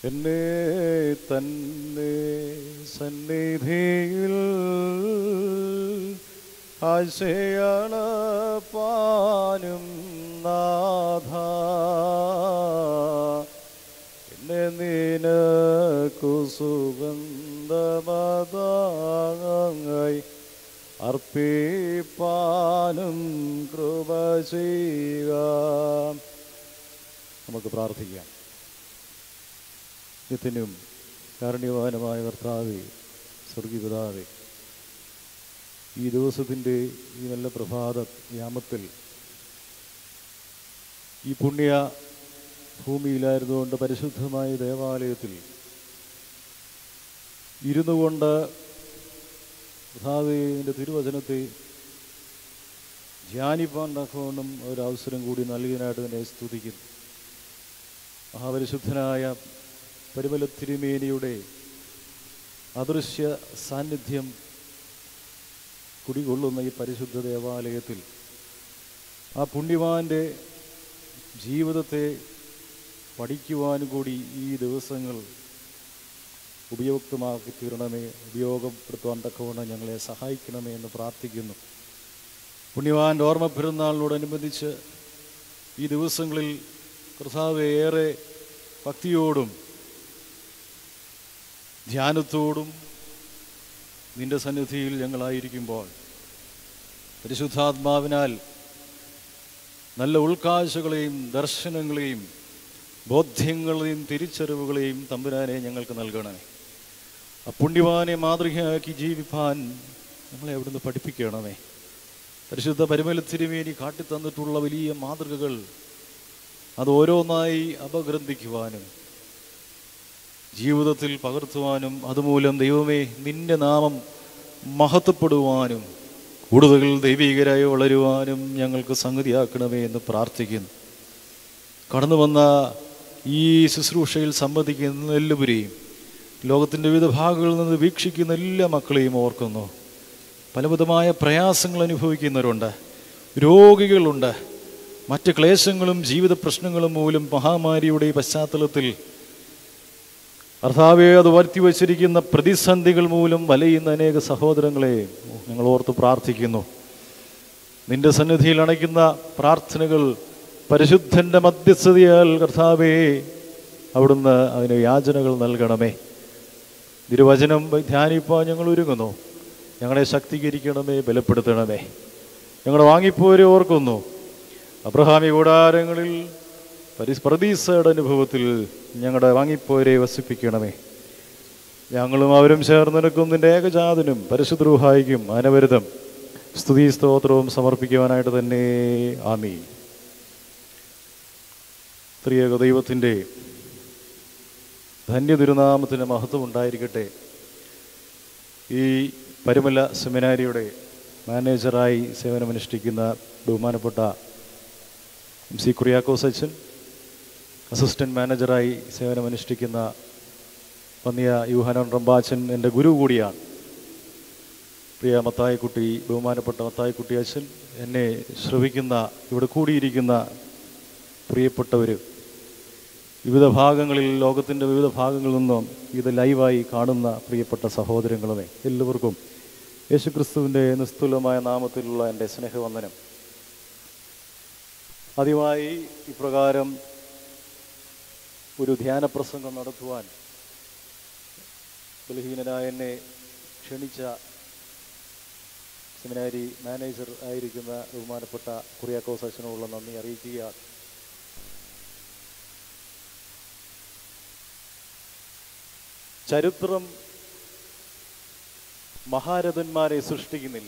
എന്നെ തന്നെ സന്നിധിയിൽ ആശയണപ്പാനും നാഥ എന്നെ നിനക്കു സുഗന്ധമതായി അർപ്പിപ്പാനും കൃപ ചെയ്യുക നമുക്ക് പ്രാർത്ഥിക്കാം നിത്യനും കാരുണ്യവാനുമായ കർത്താവെ സ്വർഗീപിതാവെ ഈ ദിവസത്തിൻ്റെ ഈ നല്ല പ്രഭാത യാമത്തിൽ ഈ പുണ്യ ഭൂമിയിലായിരുന്നുകൊണ്ട് പരിശുദ്ധമായ ദേവാലയത്തിൽ ഇരുന്നു കൊണ്ട് കർത്താവിൻ്റെ തിരുവചനത്തെ ധ്യാനിപ്പാൻ തക്കവണ്ണം ഒരവസരം കൂടി നൽകിയതിനായിട്ട് തന്നെ സ്തുതിക്കുന്നു മഹാപരിശുദ്ധനായ പരിമല തിരുമേനിയുടെ അദൃശ്യ സാന്നിധ്യം കുടികൊള്ളുന്ന ഈ പരിശുദ്ധ ദേവാലയത്തിൽ ആ പുണ്യവാന്റെ ജീവിതത്തെ പഠിക്കുവാനും കൂടി ഈ ദിവസങ്ങൾ ഉപയുക്തമാക്കി തീരണമേ ഉപയോഗപ്പെടുത്തുവാൻ തക്കവണ്ണം ഞങ്ങളെ സഹായിക്കണമേ എന്ന് പ്രാർത്ഥിക്കുന്നു പുണ്യവാൻ്റെ ഓർമ്മ പെരുന്നാളിനോടനുബന്ധിച്ച് ഈ ദിവസങ്ങളിൽ കർത്താവ് ഏറെ ഭക്തിയോടും ധ്യാനത്തോടും നിന്റെ സന്നിധിയിൽ ഞങ്ങളായിരിക്കുമ്പോൾ പരിശുദ്ധാത്മാവിനാൽ നല്ല ഉൾക്കാഴ്ചകളെയും ദർശനങ്ങളെയും ബോധ്യങ്ങളെയും തിരിച്ചറിവുകളെയും തമ്പുരാനെ ഞങ്ങൾക്ക് നൽകണമേ ആ പുണ്യവാനെ മാതൃകയാക്കി ജീവിപ്പാൻ ഞങ്ങളെ അവിടുന്ന് പഠിപ്പിക്കണമേ പരിശുദ്ധ പരിമല തിരുമേനി കാട്ടിത്തന്നിട്ടുള്ള വലിയ മാതൃകകൾ അത് ഓരോന്നായി അപഗ്രന്ഥിക്കുവാനും ജീവിതത്തിൽ പകർത്തുവാനും അതുമൂലം ദൈവമേ നിന്റെ നാമം മഹത്വപ്പെടുവാനും കൂടുതൽ ദൈവികരായി വളരുവാനും ഞങ്ങൾക്ക് സംഗതിയാക്കണമേ എന്ന് പ്രാർത്ഥിക്കുന്നു കടന്നു വന്ന ഈ ശുശ്രൂഷയിൽ സംബന്ധിക്കുന്ന എല്ലാവരെയും ലോകത്തിൻ്റെ വിവിധ ഭാഗങ്ങളിൽ നിന്ന് വീക്ഷിക്കുന്ന എല്ലാ മക്കളെയും ഓർക്കുന്നു പലവിധമായ പ്രയാസങ്ങൾ അനുഭവിക്കുന്നവരുണ്ട് രോഗികളുണ്ട് മറ്റ് ക്ലേശങ്ങളും ജീവിത പ്രശ്നങ്ങളും മൂലം മഹാമാരിയുടെ ഈ പശ്ചാത്തലത്തിൽ കർത്താവെ അത് വരുത്തി വച്ചിരിക്കുന്ന പ്രതിസന്ധികൾ മൂലം വലയുന്ന അനേക സഹോദരങ്ങളെ ഞങ്ങൾ ഓർത്ത് പ്രാർത്ഥിക്കുന്നു നിന്റെ സന്നിധിയിൽ അണയ്ക്കുന്ന പ്രാർത്ഥനകൾ പരിശുദ്ധന്റെ മധ്യസ്ഥതയാൽ കർത്താവെ അവിടുന്ന് അതിന് യാചനകൾ നൽകണമേ തിരുവചനം ധ്യാനിപ്പാൻ ഞങ്ങൾ ഒരുങ്ങുന്നു ഞങ്ങളെ ശക്തീകരിക്കണമേ ബലപ്പെടുത്തണമേ ഞങ്ങളുടെ വാങ്ങിപ്പോരെ ഓർക്കുന്നു അബ്രഹാമി കൂടാരങ്ങളിൽ പരിസ് പ്രതീസയുടെ അനുഭവത്തിൽ ഞങ്ങളുടെ വാങ്ങിപ്പോരെ വസിപ്പിക്കണമേ ഞങ്ങളും അവരും ചേർന്ന് നിൽക്കും നിന്റെ ഏകജാതനും പരിശുദ്രൂഹായിക്കും അനവരുതം സ്തുതി സ്തോത്രവും സമർപ്പിക്കുവാനായിട്ട് തന്നെ ആമീ ത്രിയേക ദൈവത്തിൻ്റെ ധന്യ തിരുനാമത്തിന് മഹത്വം ഉണ്ടായിരിക്കട്ടെ ഈ പരിമല സെമിനാരിയുടെ മാനേജറായി സേവനമനുഷ്ഠിക്കുന്ന ബഹുമാനപ്പെട്ട എം സി കുറിയാക്കോസ് അച്ഛൻ അസിസ്റ്റന്റ് മാനേജറായി സേവനമനുഷ്ഠിക്കുന്ന പന്നിയ യൂഹാനൻ റമ്പാച്ചൻ എൻ്റെ ഗുരു കൂടിയാണ് പ്രിയ മത്തായിക്കുട്ടി ബഹുമാനപ്പെട്ട മത്തായിക്കുട്ടി അച്ഛൻ എന്നെ ശ്രവിക്കുന്ന ഇവിടെ കൂടിയിരിക്കുന്ന പ്രിയപ്പെട്ടവർ വിവിധ ഭാഗങ്ങളിൽ ലോകത്തിൻ്റെ വിവിധ ഭാഗങ്ങളിൽ നിന്നും ഇത് ലൈവായി കാണുന്ന പ്രിയപ്പെട്ട സഹോദരങ്ങളുമേ എല്ലാവർക്കും യേശുക്രിസ്തുവിൻ്റെ നിസ്തുലമായ നാമത്തിലുള്ള എൻ്റെ സ്നേഹവന്ദനം ആദ്യമായി ഇപ്രകാരം ഒരു ധ്യാനപ്രസംഗം നടത്തുവാൻ ബലഹീനനായ എന്നെ ക്ഷണിച്ച സെമിനാരി മാനേജർ ആയിരിക്കുന്ന ബഹുമാനപ്പെട്ട കുറിയാക്കോസ് അച്ഛനോടുള്ള നന്ദി അറിയിക്കുകയാണ് ചരിത്രം മഹാരഥന്മാരെ സൃഷ്ടിക്കുന്നില്ല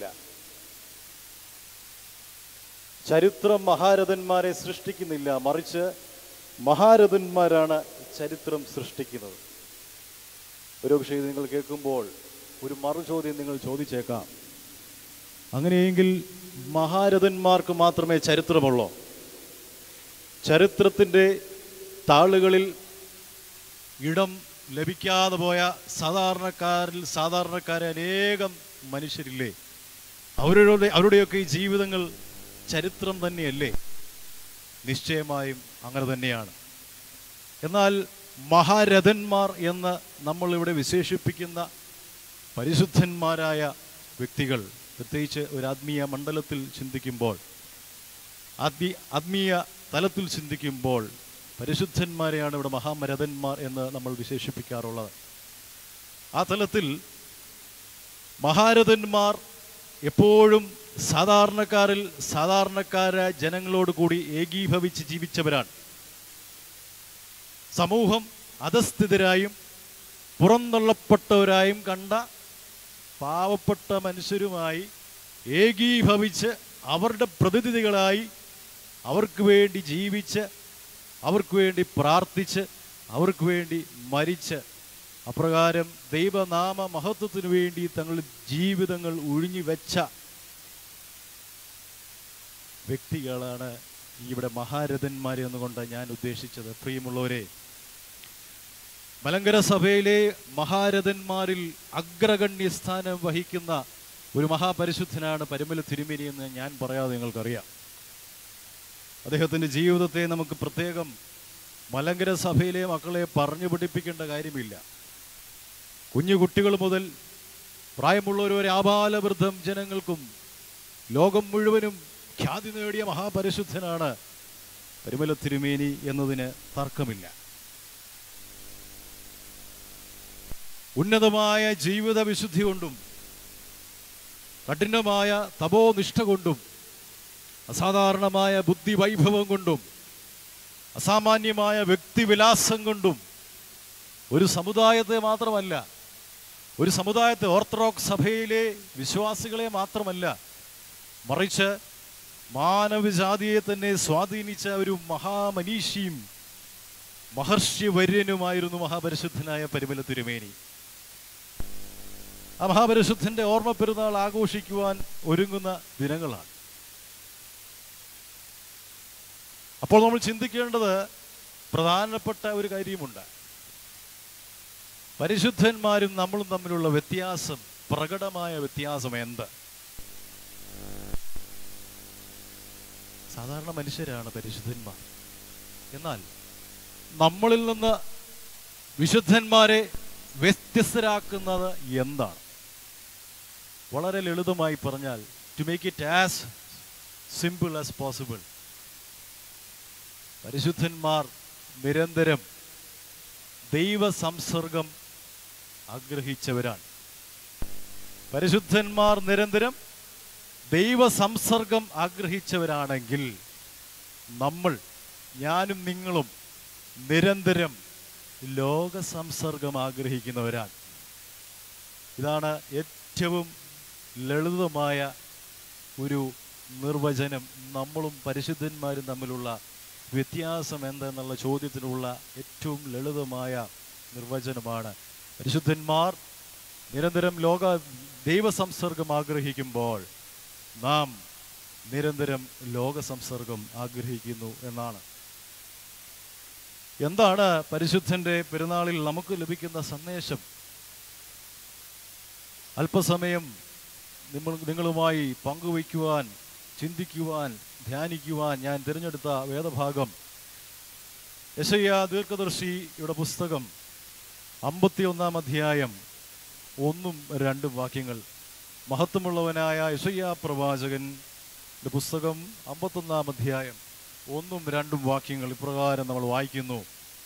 ചരിത്രം മഹാരഥന്മാരെ സൃഷ്ടിക്കുന്നില്ല മറിച്ച് മഹാരഥന്മാരാണ് ചരിത്രം സൃഷ്ടിക്കുന്നത് ഒരുപക്ഷെ ഇത് നിങ്ങൾ കേൾക്കുമ്പോൾ ഒരു മറുചോദ്യം നിങ്ങൾ ചോദിച്ചേക്കാം അങ്ങനെയെങ്കിൽ മഹാരഥന്മാർക്ക് മാത്രമേ ചരിത്രമുള്ളൂ ചരിത്രത്തിൻ്റെ താളുകളിൽ ഇടം ലഭിക്കാതെ പോയ സാധാരണക്കാരിൽ സാധാരണക്കാരെ അനേകം മനുഷ്യരില്ലേ അവരുടെ അവരുടെയൊക്കെ ഈ ജീവിതങ്ങൾ ചരിത്രം തന്നെയല്ലേ നിശ്ചയമായും അങ്ങനെ തന്നെയാണ് എന്നാൽ മഹാരഥന്മാർ എന്ന് നമ്മൾ ഇവിടെ വിശേഷിപ്പിക്കുന്ന പരിശുദ്ധന്മാരായ വ്യക്തികൾ പ്രത്യേകിച്ച് ഒരു ആത്മീയ മണ്ഡലത്തിൽ ചിന്തിക്കുമ്പോൾ ആത്മീയ ആത്മീയ തലത്തിൽ ചിന്തിക്കുമ്പോൾ പരിശുദ്ധന്മാരെയാണ് ഇവിടെ മഹാമരഥന്മാർ എന്ന് നമ്മൾ വിശേഷിപ്പിക്കാറുള്ളത് ആ തലത്തിൽ മഹാരഥന്മാർ എപ്പോഴും സാധാരണക്കാരിൽ സാധാരണക്കാരായ ജനങ്ങളോട് കൂടി ഏകീഭവിച്ച് ജീവിച്ചവരാണ് സമൂഹം അധസ്ഥിതരായും പുറന്തള്ളപ്പെട്ടവരായും കണ്ട പാവപ്പെട്ട മനുഷ്യരുമായി ഏകീഭവിച്ച് അവരുടെ പ്രതിനിധികളായി അവർക്ക് വേണ്ടി ജീവിച്ച് അവർക്ക് വേണ്ടി പ്രാർത്ഥിച്ച് അവർക്ക് വേണ്ടി മരിച്ച് അപ്രകാരം ദൈവനാമ മഹത്വത്തിനു വേണ്ടി തങ്ങളുടെ ജീവിതങ്ങൾ ഒഴിഞ്ഞു വെച്ച വ്യക്തികളാണ് ഇവിടെ മഹാരഥന്മാർ എന്നുകൊണ്ട് ഞാൻ ഉദ്ദേശിച്ചത് പ്രിയമുള്ളവരെ മലങ്കര സഭയിലെ മഹാരഥന്മാരിൽ അഗ്രഗണ്യ സ്ഥാനം വഹിക്കുന്ന ഒരു മഹാപരിശുദ്ധനാണ് പരിമല തിരുമേനി എന്ന് ഞാൻ പറയാതെ നിങ്ങൾക്കറിയാം അദ്ദേഹത്തിൻ്റെ ജീവിതത്തെ നമുക്ക് പ്രത്യേകം മലങ്കര സഭയിലെ മക്കളെ പറഞ്ഞു പഠിപ്പിക്കേണ്ട കാര്യമില്ല കുഞ്ഞു കുട്ടികൾ മുതൽ പ്രായമുള്ളവർ വരെ ആബാലവൃദ്ധം ജനങ്ങൾക്കും ലോകം മുഴുവനും ഖ്യാതി നേടിയ മഹാപരിശുദ്ധനാണ് പരിമല തിരുമേനി എന്നതിന് തർക്കമില്ല ഉന്നതമായ ജീവിത വിശുദ്ധി കൊണ്ടും കഠിനമായ തപോനിഷ്ഠ കൊണ്ടും അസാധാരണമായ ബുദ്ധി വൈഭവം കൊണ്ടും അസാമാന്യമായ വ്യക്തിവിലാസം കൊണ്ടും ഒരു സമുദായത്തെ മാത്രമല്ല ഒരു സമുദായത്തെ ഓർത്തഡോക്സ് സഭയിലെ വിശ്വാസികളെ മാത്രമല്ല മറിച്ച് മാനവജാതിയെ തന്നെ സ്വാധീനിച്ച ഒരു മഹാമനീഷിയും മഹർഷിവര്യനുമായിരുന്നു മഹാപരിശുദ്ധനായ പരിമല തിരുമേനി ആ മഹാപരിശുദ്ധന്റെ ഓർമ്മ പെരുന്നാൾ ആഘോഷിക്കുവാൻ ഒരുങ്ങുന്ന ദിനങ്ങളാണ് അപ്പോൾ നമ്മൾ ചിന്തിക്കേണ്ടത് പ്രധാനപ്പെട്ട ഒരു കാര്യമുണ്ട് പരിശുദ്ധന്മാരും നമ്മളും തമ്മിലുള്ള വ്യത്യാസം പ്രകടമായ വ്യത്യാസം എന്ത് സാധാരണ മനുഷ്യരാണ് പരിശുദ്ധന്മാർ എന്നാൽ നമ്മളിൽ നിന്ന് വിശുദ്ധന്മാരെ വ്യത്യസ്തരാക്കുന്നത് എന്താണ് വളരെ ലളിതമായി പറഞ്ഞാൽ to make it as simple as possible പരിശുദ്ധന്മാർ നിരന്തരം ദൈവ സംസർഗം ആഗ്രഹിച്ചവരാണ് പരിശുദ്ധന്മാർ നിരന്തരം ദൈവ സംസർഗം ആഗ്രഹിച്ചവരാണെങ്കിൽ നമ്മൾ ഞാനും നിങ്ങളും നിരന്തരം ലോക സംസർഗം ആഗ്രഹിക്കുന്നവരാണ് ഇതാണ് ഏറ്റവും ലളിതമായ ഒരു നിർവചനം നമ്മളും പരിശുദ്ധന്മാരും തമ്മിലുള്ള വ്യത്യാസം എന്തെന്നുള്ള ചോദ്യത്തിനുള്ള ഏറ്റവും ലളിതമായ നിർവചനമാണ് പരിശുദ്ധന്മാർ നിരന്തരം ലോക ദൈവ സംസർഗം ആഗ്രഹിക്കുമ്പോൾ നാം നിരന്തരം ലോക സംസർഗം ആഗ്രഹിക്കുന്നു എന്നാണ് എന്താണ് പരിശുദ്ധന്റെ പെരുന്നാളിൽ നമുക്ക് ലഭിക്കുന്ന സന്ദേശം അല്പസമയം നിങ്ങൾ നിങ്ങളുമായി പങ്കുവയ്ക്കുവാൻ ചിന്തിക്കുവാൻ ധ്യാനിക്കുവാൻ ഞാൻ തിരഞ്ഞെടുത്ത വേദഭാഗം യശയ്യ ദീർഘദർശിയുടെ പുസ്തകം അമ്പത്തിയൊന്നാം അധ്യായം ഒന്നും രണ്ടും വാക്യങ്ങൾ മഹത്വമുള്ളവനായ യശയ്യ പ്രവാചകന്റെ പുസ്തകം അമ്പത്തൊന്നാം അധ്യായം ഒന്നും രണ്ടും വാക്യങ്ങൾ ഇപ്രകാരം നമ്മൾ വായിക്കുന്നു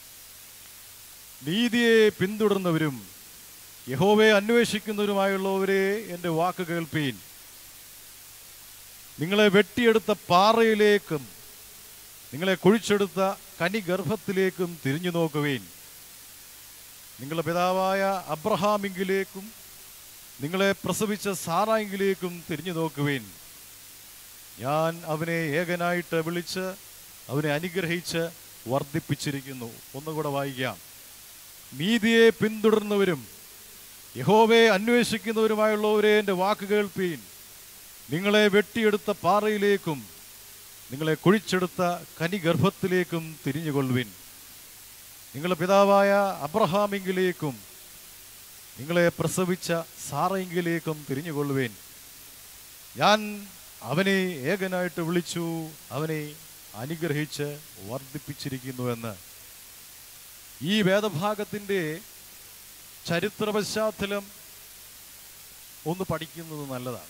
നീതിയെ പിന്തുടർന്നവരും യഹോവയെ അന്വേഷിക്കുന്നവരുമായുള്ളവരെ എൻ്റെ വാക്ക് കേൾപ്പീൻ നിങ്ങളെ വെട്ടിയെടുത്ത പാറയിലേക്കും നിങ്ങളെ കുഴിച്ചെടുത്ത കനിഗർഭത്തിലേക്കും തിരിഞ്ഞു നോക്കുവേൻ നിങ്ങളുടെ പിതാവായ അബ്രഹാമിങ്കിലേക്കും നിങ്ങളെ പ്രസവിച്ച സാറായെങ്കിലേക്കും തിരിഞ്ഞു നോക്കുവേൻ ഞാൻ അവനെ ഏകനായിട്ട് വിളിച്ച് അവനെ അനുഗ്രഹിച്ച് വർദ്ധിപ്പിച്ചിരിക്കുന്നു ഒന്നുകൂടെ വായിക്കാം നീതിയെ പിന്തുടർന്നവരും യഹോവയെ അന്വേഷിക്കുന്നവരുമായുള്ളവരെ എൻ്റെ വാക്ക് കേൾപ്പീൻ നിങ്ങളെ വെട്ടിയെടുത്ത പാറയിലേക്കും നിങ്ങളെ കുഴിച്ചെടുത്ത കനിഗർഭത്തിലേക്കും തിരിഞ്ഞുകൊള്ളുവിൻ നിങ്ങളുടെ പിതാവായ അബ്രഹാമിങ്കിലേക്കും നിങ്ങളെ പ്രസവിച്ച സാറയെങ്കിലേക്കും തിരിഞ്ഞുകൊള്ളുവേൻ ഞാൻ അവനെ ഏകനായിട്ട് വിളിച്ചു അവനെ അനുഗ്രഹിച്ച് വർദ്ധിപ്പിച്ചിരിക്കുന്നുവെന്ന് ഈ വേദഭാഗത്തിൻ്റെ ചരിത്ര പശ്ചാത്തലം ഒന്ന് പഠിക്കുന്നത് നല്ലതാണ്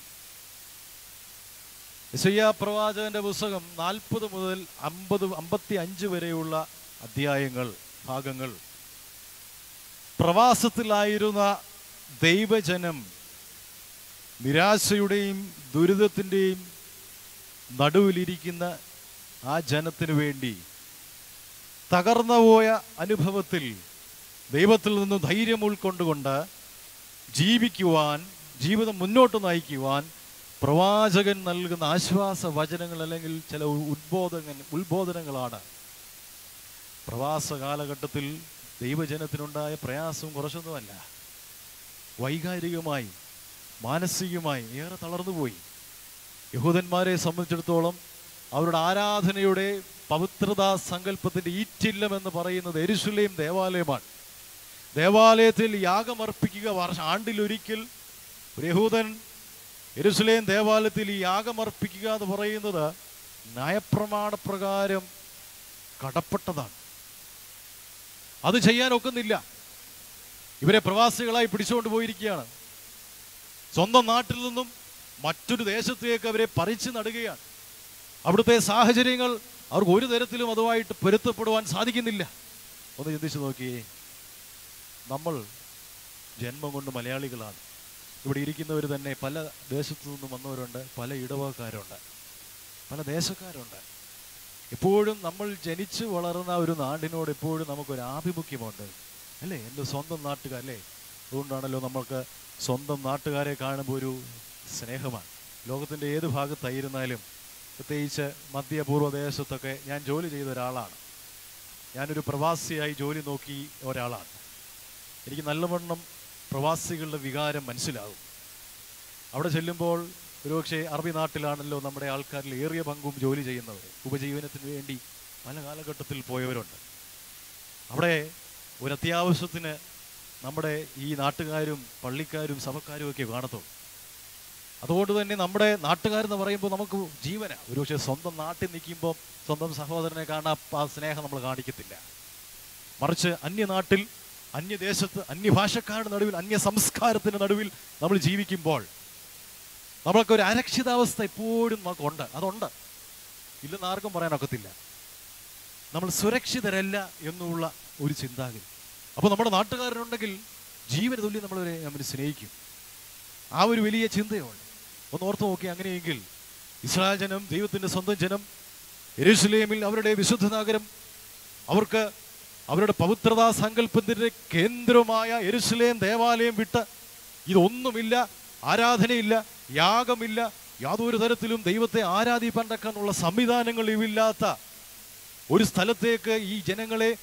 യശയ്യാ പ്രവാചകന്റെ പുസ്തകം നാൽപ്പത് മുതൽ അമ്പത് അമ്പത്തി അഞ്ച് വരെയുള്ള അധ്യായങ്ങൾ ഭാഗങ്ങൾ പ്രവാസത്തിലായിരുന്ന ദൈവജനം നിരാശയുടെയും ദുരിതത്തിൻ്റെയും നടുവിലിരിക്കുന്ന ആ ജനത്തിനു വേണ്ടി തകർന്നു പോയ അനുഭവത്തിൽ ദൈവത്തിൽ നിന്ന് ധൈര്യം ഉൾക്കൊണ്ടുകൊണ്ട് ജീവിക്കുവാൻ ജീവിതം മുന്നോട്ട് നയിക്കുവാൻ പ്രവാചകൻ നൽകുന്ന ആശ്വാസ വചനങ്ങൾ അല്ലെങ്കിൽ ചില ഉദ്ബോധന ഉത്ബോധനങ്ങളാണ് പ്രവാസ കാലഘട്ടത്തിൽ ദൈവജനത്തിനുണ്ടായ പ്രയാസവും കുറച്ചൊന്നുമല്ല വൈകാരികമായി മാനസികമായി ഏറെ തളർന്നുപോയി യഹൂദന്മാരെ സംബന്ധിച്ചിടത്തോളം അവരുടെ ആരാധനയുടെ പവിത്രതാ സങ്കല്പത്തിന്റെ ഈറ്റില്ലം എന്ന് പറയുന്നത് എരുശുലേം ദേവാലയമാണ് ദേവാലയത്തിൽ യാഗമർപ്പിക്കുക വർഷ ആണ്ടിലൊരിക്കൽ ഒരു യഹൂദൻ എരുസലേം ദേവാലയത്തിൽ ഈ യാഗമർപ്പിക്കുക എന്ന് പറയുന്നത് നയപ്രമാണ പ്രകാരം കടപ്പെട്ടതാണ് അത് ചെയ്യാൻ ഒക്കുന്നില്ല ഇവരെ പ്രവാസികളായി പിടിച്ചുകൊണ്ട് പോയിരിക്കുകയാണ് സ്വന്തം നാട്ടിൽ നിന്നും മറ്റൊരു ദേശത്തേക്ക് അവരെ പറിച്ചു നടുകയാണ് അവിടുത്തെ സാഹചര്യങ്ങൾ അവർക്ക് ഒരു തരത്തിലും അതുമായിട്ട് പൊരുത്തപ്പെടുവാൻ സാധിക്കുന്നില്ല ഒന്ന് ചിന്തിച്ചു നോക്കിയേ നമ്മൾ ജന്മം കൊണ്ട് മലയാളികളാണ് ഇവിടെ ഇരിക്കുന്നവർ തന്നെ പല ദേശത്തു നിന്നും വന്നവരുണ്ട് പല ഇടവക്കാരുണ്ട് പല ദേശക്കാരുണ്ട് എപ്പോഴും നമ്മൾ ജനിച്ചു വളർന്ന ഒരു നാടിനോട് എപ്പോഴും നമുക്കൊരു ആഭിമുഖ്യമുണ്ട് അല്ലേ എൻ്റെ സ്വന്തം നാട്ടുകാരല്ലേ അതുകൊണ്ടാണല്ലോ നമ്മൾക്ക് സ്വന്തം നാട്ടുകാരെ കാണുമ്പോൾ ഒരു സ്നേഹമാണ് ലോകത്തിൻ്റെ ഏത് ഭാഗത്തായിരുന്നാലും പ്രത്യേകിച്ച് മധ്യപൂർവ്വ ദേശത്തൊക്കെ ഞാൻ ജോലി ചെയ്ത ഒരാളാണ് ഞാനൊരു പ്രവാസിയായി ജോലി നോക്കി ഒരാളാണ് എനിക്ക് നല്ലവണ്ണം പ്രവാസികളുടെ വികാരം മനസ്സിലാകും അവിടെ ചെല്ലുമ്പോൾ ഒരുപക്ഷെ അറബി നാട്ടിലാണല്ലോ നമ്മുടെ ആൾക്കാരിൽ ഏറിയ പങ്കും ജോലി ചെയ്യുന്നവർ ഉപജീവനത്തിന് വേണ്ടി പല കാലഘട്ടത്തിൽ പോയവരുണ്ട് അവിടെ ഒരു അത്യാവശ്യത്തിന് നമ്മുടെ ഈ നാട്ടുകാരും പള്ളിക്കാരും സഭക്കാരും ഒക്കെ കാണത്തുള്ളൂ അതുകൊണ്ട് തന്നെ നമ്മുടെ നാട്ടുകാരെന്ന് പറയുമ്പോൾ നമുക്ക് ജീവന ഒരുപക്ഷെ സ്വന്തം നാട്ടിൽ നിൽക്കുമ്പോൾ സ്വന്തം സഹോദരനെ കാണാൻ ആ സ്നേഹം നമ്മൾ കാണിക്കത്തില്ല മറിച്ച് അന്യനാട്ടിൽ അന്യദേശത്ത് അന്യഭാഷക്കാരുടെ നടുവിൽ അന്യ സംസ്കാരത്തിന്റെ നടുവിൽ നമ്മൾ ജീവിക്കുമ്പോൾ നമ്മൾക്ക് ഒരു അരക്ഷിതാവസ്ഥ എപ്പോഴും നമുക്കുണ്ട് അതുണ്ട് ഇല്ലെന്ന് ആർക്കും പറയാനൊക്കത്തില്ല നമ്മൾ സുരക്ഷിതരല്ല എന്നുള്ള ഒരു ചിന്താഗതി അപ്പോൾ നമ്മുടെ നാട്ടുകാരനുണ്ടെങ്കിൽ ജീവന തുല്യം നമ്മളവരെ നമ്മൾ സ്നേഹിക്കും ആ ഒരു വലിയ ചിന്തയുണ്ട് ഒന്ന് ഓർത്ത് നോക്കി അങ്ങനെയെങ്കിൽ ഇസ്രായേൽ ജനം ദൈവത്തിന്റെ സ്വന്തം ജനം എരുസലേമിൽ അവരുടെ വിശുദ്ധ നഗരം അവർക്ക് അവരുടെ പവിത്രതാ സങ്കല്പത്തിന്റെ കേന്ദ്രമായ എരുസലേം ദേവാലയം വിട്ട് ഇതൊന്നുമില്ല ആരാധനയില്ല യാഗമില്ല യാതൊരു തരത്തിലും ദൈവത്തെ ആരാധിപ്പാൻ തക്കാനുള്ള സംവിധാനങ്ങൾ ഇവില്ലാത്ത ഒരു സ്ഥലത്തേക്ക് ഈ ജനങ്ങളെ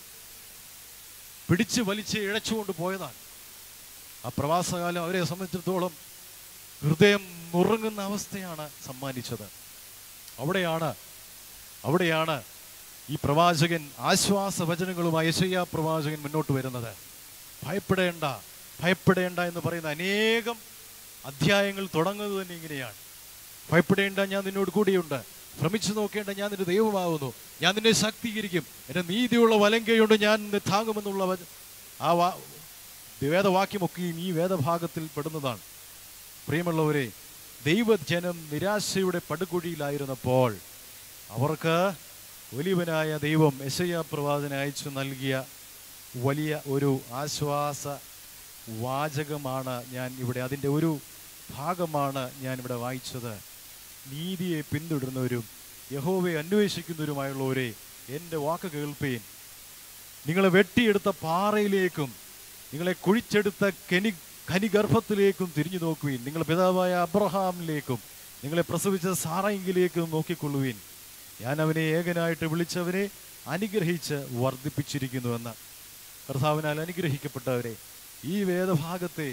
പിടിച്ചു വലിച്ച് ഇഴച്ചുകൊണ്ട് പോയതാണ് ആ പ്രവാസകാലം അവരെ സംബന്ധിച്ചിടത്തോളം ഹൃദയം നുറുങ്ങുന്ന അവസ്ഥയാണ് സമ്മാനിച്ചത് അവിടെയാണ് അവിടെയാണ് ഈ പ്രവാചകൻ ആശ്വാസ വചനങ്ങളുമായി യശയ്യ പ്രവാചകൻ മുന്നോട്ട് വരുന്നത് ഭയപ്പെടേണ്ട ഭയപ്പെടേണ്ട എന്ന് പറയുന്ന അനേകം അധ്യായങ്ങൾ തുടങ്ങുന്നത് തന്നെ ഇങ്ങനെയാണ് ഭയപ്പെടേണ്ട ഞാൻ നിന്നോട് കൂടിയുണ്ട് ഭ്രമിച്ചു നോക്കേണ്ട ഞാൻ നിന്റെ ദൈവമാകുന്നു ഞാൻ നിന്നെ ശക്തീകരിക്കും എൻ്റെ നീതിയുള്ള വലങ്കയുണ്ട് ഞാൻ നിന്നെ താങ്ങുമെന്നുള്ള വച- ആ വാ വേദവാക്യമൊക്കെയും ഈ വേദഭാഗത്തിൽ പെടുന്നതാണ് പ്രിയമുള്ളവരെ ദൈവജനം നിരാശയുടെ പടുകുഴിയിലായിരുന്നപ്പോൾ അവർക്ക് വലിയവനായ ദൈവം യശയ്യ പ്രവാചന അയച്ചു നൽകിയ വലിയ ഒരു ആശ്വാസ വാചകമാണ് ഞാൻ ഇവിടെ അതിൻ്റെ ഒരു ഭാഗമാണ് ഞാൻ ഇവിടെ വായിച്ചത് നീതിയെ പിന്തുടരുന്നവരും യഹോവയെ അന്വേഷിക്കുന്നവരുമായുള്ളവരെ എൻ്റെ വാക്ക് കേൾപ്പീൻ നിങ്ങളെ വെട്ടിയെടുത്ത പാറയിലേക്കും നിങ്ങളെ കുഴിച്ചെടുത്ത കെനി ഖനിഗർഭത്തിലേക്കും തിരിഞ്ഞു നോക്കുവീൻ നിങ്ങളുടെ പിതാവായ അബ്രഹാമിലേക്കും നിങ്ങളെ പ്രസവിച്ച സാറയെങ്കിലേക്കും നോക്കിക്കൊള്ളുവീൻ ഞാൻ അവനെ ഏകനായിട്ട് വിളിച്ചവനെ അനുഗ്രഹിച്ച് വർദ്ധിപ്പിച്ചിരിക്കുന്നുവെന്ന് കർത്താവിനാൽ അനുഗ്രഹിക്കപ്പെട്ടവരെ ഈ വേദഭാഗത്തെ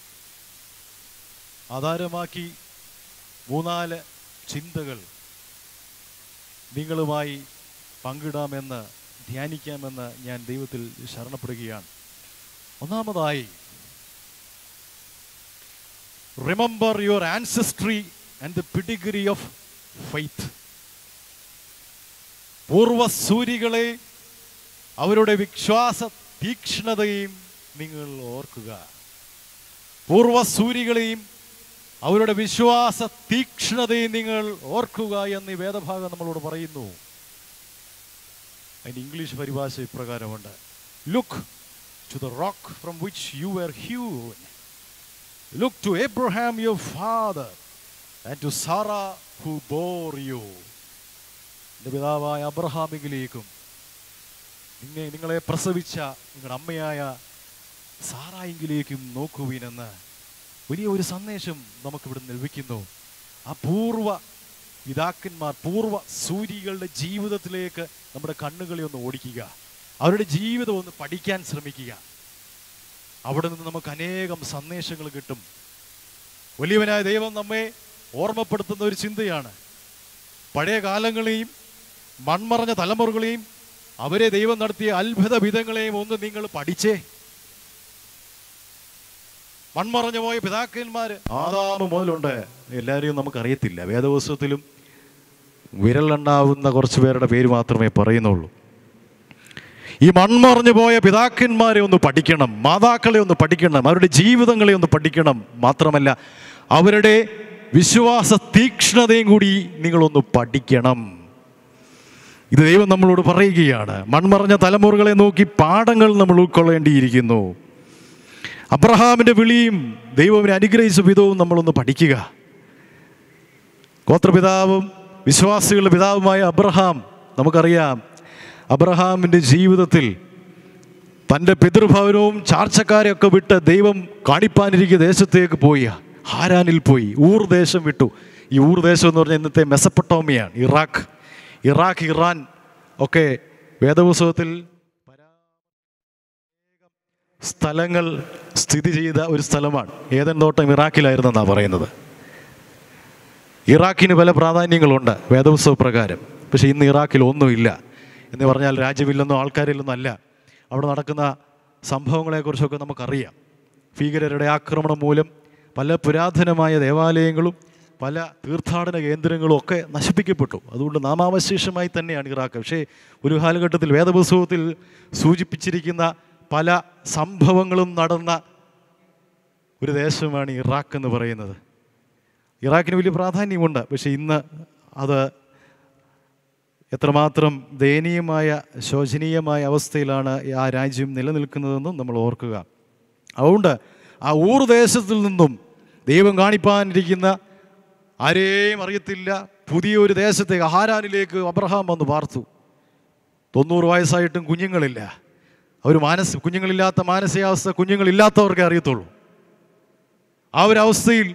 ആധാരമാക്കി മൂന്നാല് ചിന്തകൾ നിങ്ങളുമായി പങ്കിടാമെന്ന് ധ്യാനിക്കാമെന്ന് ഞാൻ ദൈവത്തിൽ ശരണപ്പെടുകയാണ് ഒന്നാമതായി remember your ancestry and the pedigree of faith പൂർവസൂരികളെ അവരുടെ വിശ്വാസ തീക്ഷ്ണതയും നിങ്ങൾ ഓർക്കുക പൂർവസൂരികളെയും അവരുടെ വിശ്വാസ തീക്ഷ്ണതയും നിങ്ങൾ ഓർക്കുക എന്ന് ഈ വേദഭാഗം നമ്മളോട് പറയുന്നു അതിൻ്റെ ഇംഗ്ലീഷ് പരിഭാഷ ഇപ്രകാരമുണ്ട് look to the rock from which you are hewn look to Abraham your father and to Sarah who bore you എൻ്റെ പിതാവായ അബ്രഹാമിങ്കിലേക്കും നിന്നെ നിങ്ങളെ പ്രസവിച്ച നിങ്ങളുടെ അമ്മയായ സാറായെങ്കിലേക്കും നോക്കുവിനെന്ന് വലിയ ഒരു സന്ദേശം നമുക്കിവിടെ ലഭിക്കുന്നു ആ പൂർവ പിതാക്കന്മാർ പൂർവ സൂര്യകളുടെ ജീവിതത്തിലേക്ക് നമ്മുടെ കണ്ണുകളെ ഒന്ന് ഓടിക്കുക അവരുടെ ജീവിതം ഒന്ന് പഠിക്കാൻ ശ്രമിക്കുക അവിടെ നിന്ന് നമുക്ക് അനേകം സന്ദേശങ്ങൾ കിട്ടും വലിയവനായ ദൈവം നമ്മെ ഓർമ്മപ്പെടുത്തുന്ന ഒരു ചിന്തയാണ് പഴയ കാലങ്ങളെയും മൺമറഞ്ഞ തലമുറകളെയും അവരെ ദൈവം നടത്തിയ അത്ഭുത വിധങ്ങളെയും ഒന്ന് നിങ്ങൾ പഠിച്ചേ മൺമറഞ്ഞു പോയ പിതാക്കന്മാർ ആദാമ മുതലുണ്ട് എല്ലാവരെയും നമുക്കറിയത്തില്ല വേദപുസ്തകത്തിലും വിരലെണ്ണാവുന്ന കുറച്ച് പേരുടെ പേര് മാത്രമേ പറയുന്നുള്ളൂ ഈ മൺമറഞ്ഞു പോയ പിതാക്കന്മാരെ ഒന്ന് പഠിക്കണം മാതാക്കളെ ഒന്ന് പഠിക്കണം അവരുടെ ജീവിതങ്ങളെ ഒന്ന് പഠിക്കണം മാത്രമല്ല അവരുടെ വിശ്വാസ തീക്ഷ്ണതയും കൂടി നിങ്ങളൊന്ന് പഠിക്കണം ഇത് ദൈവം നമ്മളോട് പറയുകയാണ് മൺമറഞ്ഞ തലമുറകളെ നോക്കി പാഠങ്ങൾ നമ്മൾ ഉൾക്കൊള്ളേണ്ടിയിരിക്കുന്നു അബ്രഹാമിൻ്റെ വിളിയും ദൈവം അനുഗ്രഹിച്ച വിധവും നമ്മളൊന്ന് പഠിക്കുക ഗോത്രപിതാവും വിശ്വാസികളുടെ പിതാവുമായ അബ്രഹാം നമുക്കറിയാം അബ്രഹാമിൻ്റെ ജീവിതത്തിൽ തൻ്റെ പിതൃഭവനവും ചാർച്ചക്കാരെയൊക്കെ വിട്ട് ദൈവം കാണിപ്പാനിരിക്കുന്ന ദേശത്തേക്ക് പോയി ഹാരാനിൽ പോയി ഊർ ദേശം വിട്ടു ഈ ഊർ ദേശം എന്ന് പറഞ്ഞാൽ ഇന്നത്തെ മെസപ്പൊട്ടോമിയാണ് ഇറാഖ് ഇറാഖ് ഇറാൻ ഒക്കെ വേദപുസ്തകത്തിൽ സ്ഥലങ്ങൾ സ്ഥിതി ചെയ്ത ഒരു സ്ഥലമാണ് ഏതൻ തോട്ടം ഇറാഖിലായിരുന്നെന്നാണ് പറയുന്നത് ഇറാഖിന് പല പ്രാധാന്യങ്ങളുണ്ട് വേദപുസ്തക പ്രകാരം പക്ഷേ ഇന്ന് ഇറാഖിൽ ഒന്നുമില്ല എന്ന് പറഞ്ഞാൽ രാജ്യമില്ലെന്നോ ആൾക്കാരില്ലെന്നോ അല്ല അവിടെ നടക്കുന്ന സംഭവങ്ങളെക്കുറിച്ചൊക്കെ നമുക്കറിയാം ഭീകരരുടെ ആക്രമണം മൂലം പല പുരാതനമായ ദേവാലയങ്ങളും പല തീർത്ഥാടന കേന്ദ്രങ്ങളും ഒക്കെ നശിപ്പിക്കപ്പെട്ടു അതുകൊണ്ട് നാമാവശേഷമായി തന്നെയാണ് ഇറാഖ് പക്ഷേ ഒരു കാലഘട്ടത്തിൽ വേദപുസ്തകത്തിൽ സൂചിപ്പിച്ചിരിക്കുന്ന പല സംഭവങ്ങളും നടന്ന ഒരു ദേശമാണ് ഇറാഖ് എന്ന് പറയുന്നത് ഇറാഖിന് വലിയ പ്രാധാന്യമുണ്ട് പക്ഷേ ഇന്ന് അത് എത്രമാത്രം ദയനീയമായ ശോചനീയമായ അവസ്ഥയിലാണ് ആ രാജ്യം നിലനിൽക്കുന്നതെന്നും നമ്മൾ ഓർക്കുക അതുകൊണ്ട് ആ ഊർ ദേശത്തിൽ നിന്നും ദൈവം കാണിപ്പാനിരിക്കുന്ന ആരെയും അറിയത്തില്ല പുതിയൊരു ദേശത്തേക്ക് ഹാരാനിലേക്ക് അബ്രഹാം വന്ന് പാർത്തു തൊണ്ണൂറ് വയസ്സായിട്ടും കുഞ്ഞുങ്ങളില്ല അവർ മാനസ് കുഞ്ഞുങ്ങളില്ലാത്ത മാനസികാവസ്ഥ കുഞ്ഞുങ്ങളില്ലാത്തവർക്കേ അറിയത്തുള്ളൂ ആ ഒരു അവസ്ഥയിൽ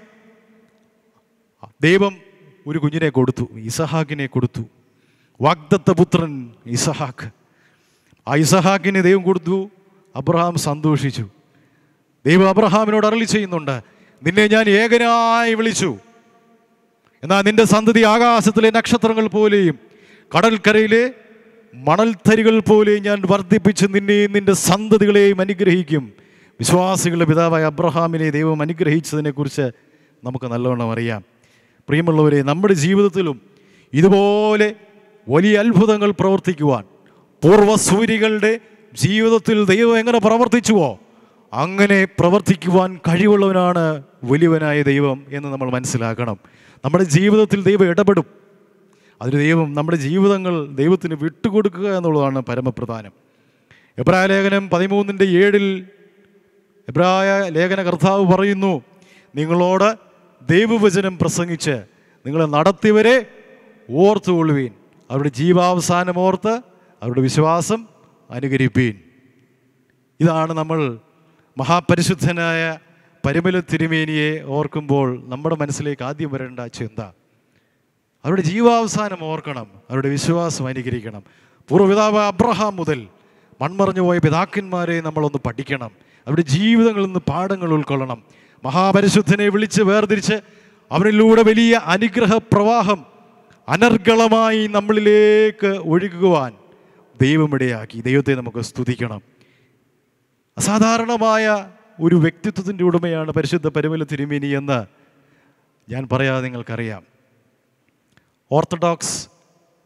ദൈവം ഒരു കുഞ്ഞിനെ കൊടുത്തു ഇസഹാക്കിനെ കൊടുത്തു വാഗ്ദത്ത പുത്രൻ ഇസഹാക്ക് ആ ഇസഹാക്കിനെ ദൈവം കൊടുത്തു അബ്രഹാം സന്തോഷിച്ചു ദൈവം അബ്രഹാമിനോട് അരളി ചെയ്യുന്നുണ്ട് നിന്നെ ഞാൻ ഏകനായി വിളിച്ചു എന്നാൽ നിന്റെ സന്തതി ആകാശത്തിലെ നക്ഷത്രങ്ങൾ പോലെയും കടൽക്കരയിലെ മണൽത്തരികൾ പോലെയും ഞാൻ വർദ്ധിപ്പിച്ച് നിന്നെയും നിന്റെ സന്തതികളെയും അനുഗ്രഹിക്കും വിശ്വാസികളുടെ പിതാവായ അബ്രഹാമിനെ ദൈവം അനുഗ്രഹിച്ചതിനെക്കുറിച്ച് നമുക്ക് നല്ലവണ്ണം അറിയാം പ്രിയമുള്ളവരെ നമ്മുടെ ജീവിതത്തിലും ഇതുപോലെ വലിയ അത്ഭുതങ്ങൾ പ്രവർത്തിക്കുവാൻ പൂർവ്വസൂരികളുടെ ജീവിതത്തിൽ ദൈവം എങ്ങനെ പ്രവർത്തിച്ചുവോ അങ്ങനെ പ്രവർത്തിക്കുവാൻ കഴിവുള്ളവനാണ് വലിയവനായ ദൈവം എന്ന് നമ്മൾ മനസ്സിലാക്കണം നമ്മുടെ ജീവിതത്തിൽ ദൈവം ഇടപെടും അതിന് ദൈവം നമ്മുടെ ജീവിതങ്ങൾ ദൈവത്തിന് വിട്ടുകൊടുക്കുക എന്നുള്ളതാണ് പരമപ്രധാനം എബ്രായ ലേഖനം പതിമൂന്നിൻ്റെ ഏഴിൽ എബ്രായ ലേഖന കർത്താവ് പറയുന്നു നിങ്ങളോട് ദൈവവചനം പ്രസംഗിച്ച് നിങ്ങളെ നടത്തിയവരെ ഓർത്തുകൊള്ളുവീൻ അവരുടെ ജീവാവസാനം ഓർത്ത് അവരുടെ വിശ്വാസം അനുകരിപ്പീൻ ഇതാണ് നമ്മൾ മഹാപരിശുദ്ധനായ പരിമല തിരുമേനിയെ ഓർക്കുമ്പോൾ നമ്മുടെ മനസ്സിലേക്ക് ആദ്യം വരേണ്ട ചിന്ത അവരുടെ ജീവാവസാനം ഓർക്കണം അവരുടെ വിശ്വാസം അനുകരിക്കണം പൂർവ്വപിതാവ് അബ്രഹാം മുതൽ മൺമറഞ്ഞു പോയ പിതാക്കന്മാരെ നമ്മളൊന്ന് പഠിക്കണം അവരുടെ ജീവിതങ്ങളിൽ നിന്ന് പാഠങ്ങൾ ഉൾക്കൊള്ളണം മഹാപരിശുദ്ധനെ വിളിച്ച് വേർതിരിച്ച് അവരിലൂടെ വലിയ അനുഗ്രഹ പ്രവാഹം അനർഗളമായി നമ്മളിലേക്ക് ഒഴുകുവാൻ ദൈവമിടയാക്കി ദൈവത്തെ നമുക്ക് സ്തുതിക്കണം അസാധാരണമായ ഒരു വ്യക്തിത്വത്തിൻ്റെ ഉടമയാണ് പരിശുദ്ധ പരിമല തിരുമേനി എന്ന് ഞാൻ പറയാതെ നിങ്ങൾക്കറിയാം ഓർത്തഡോക്സ്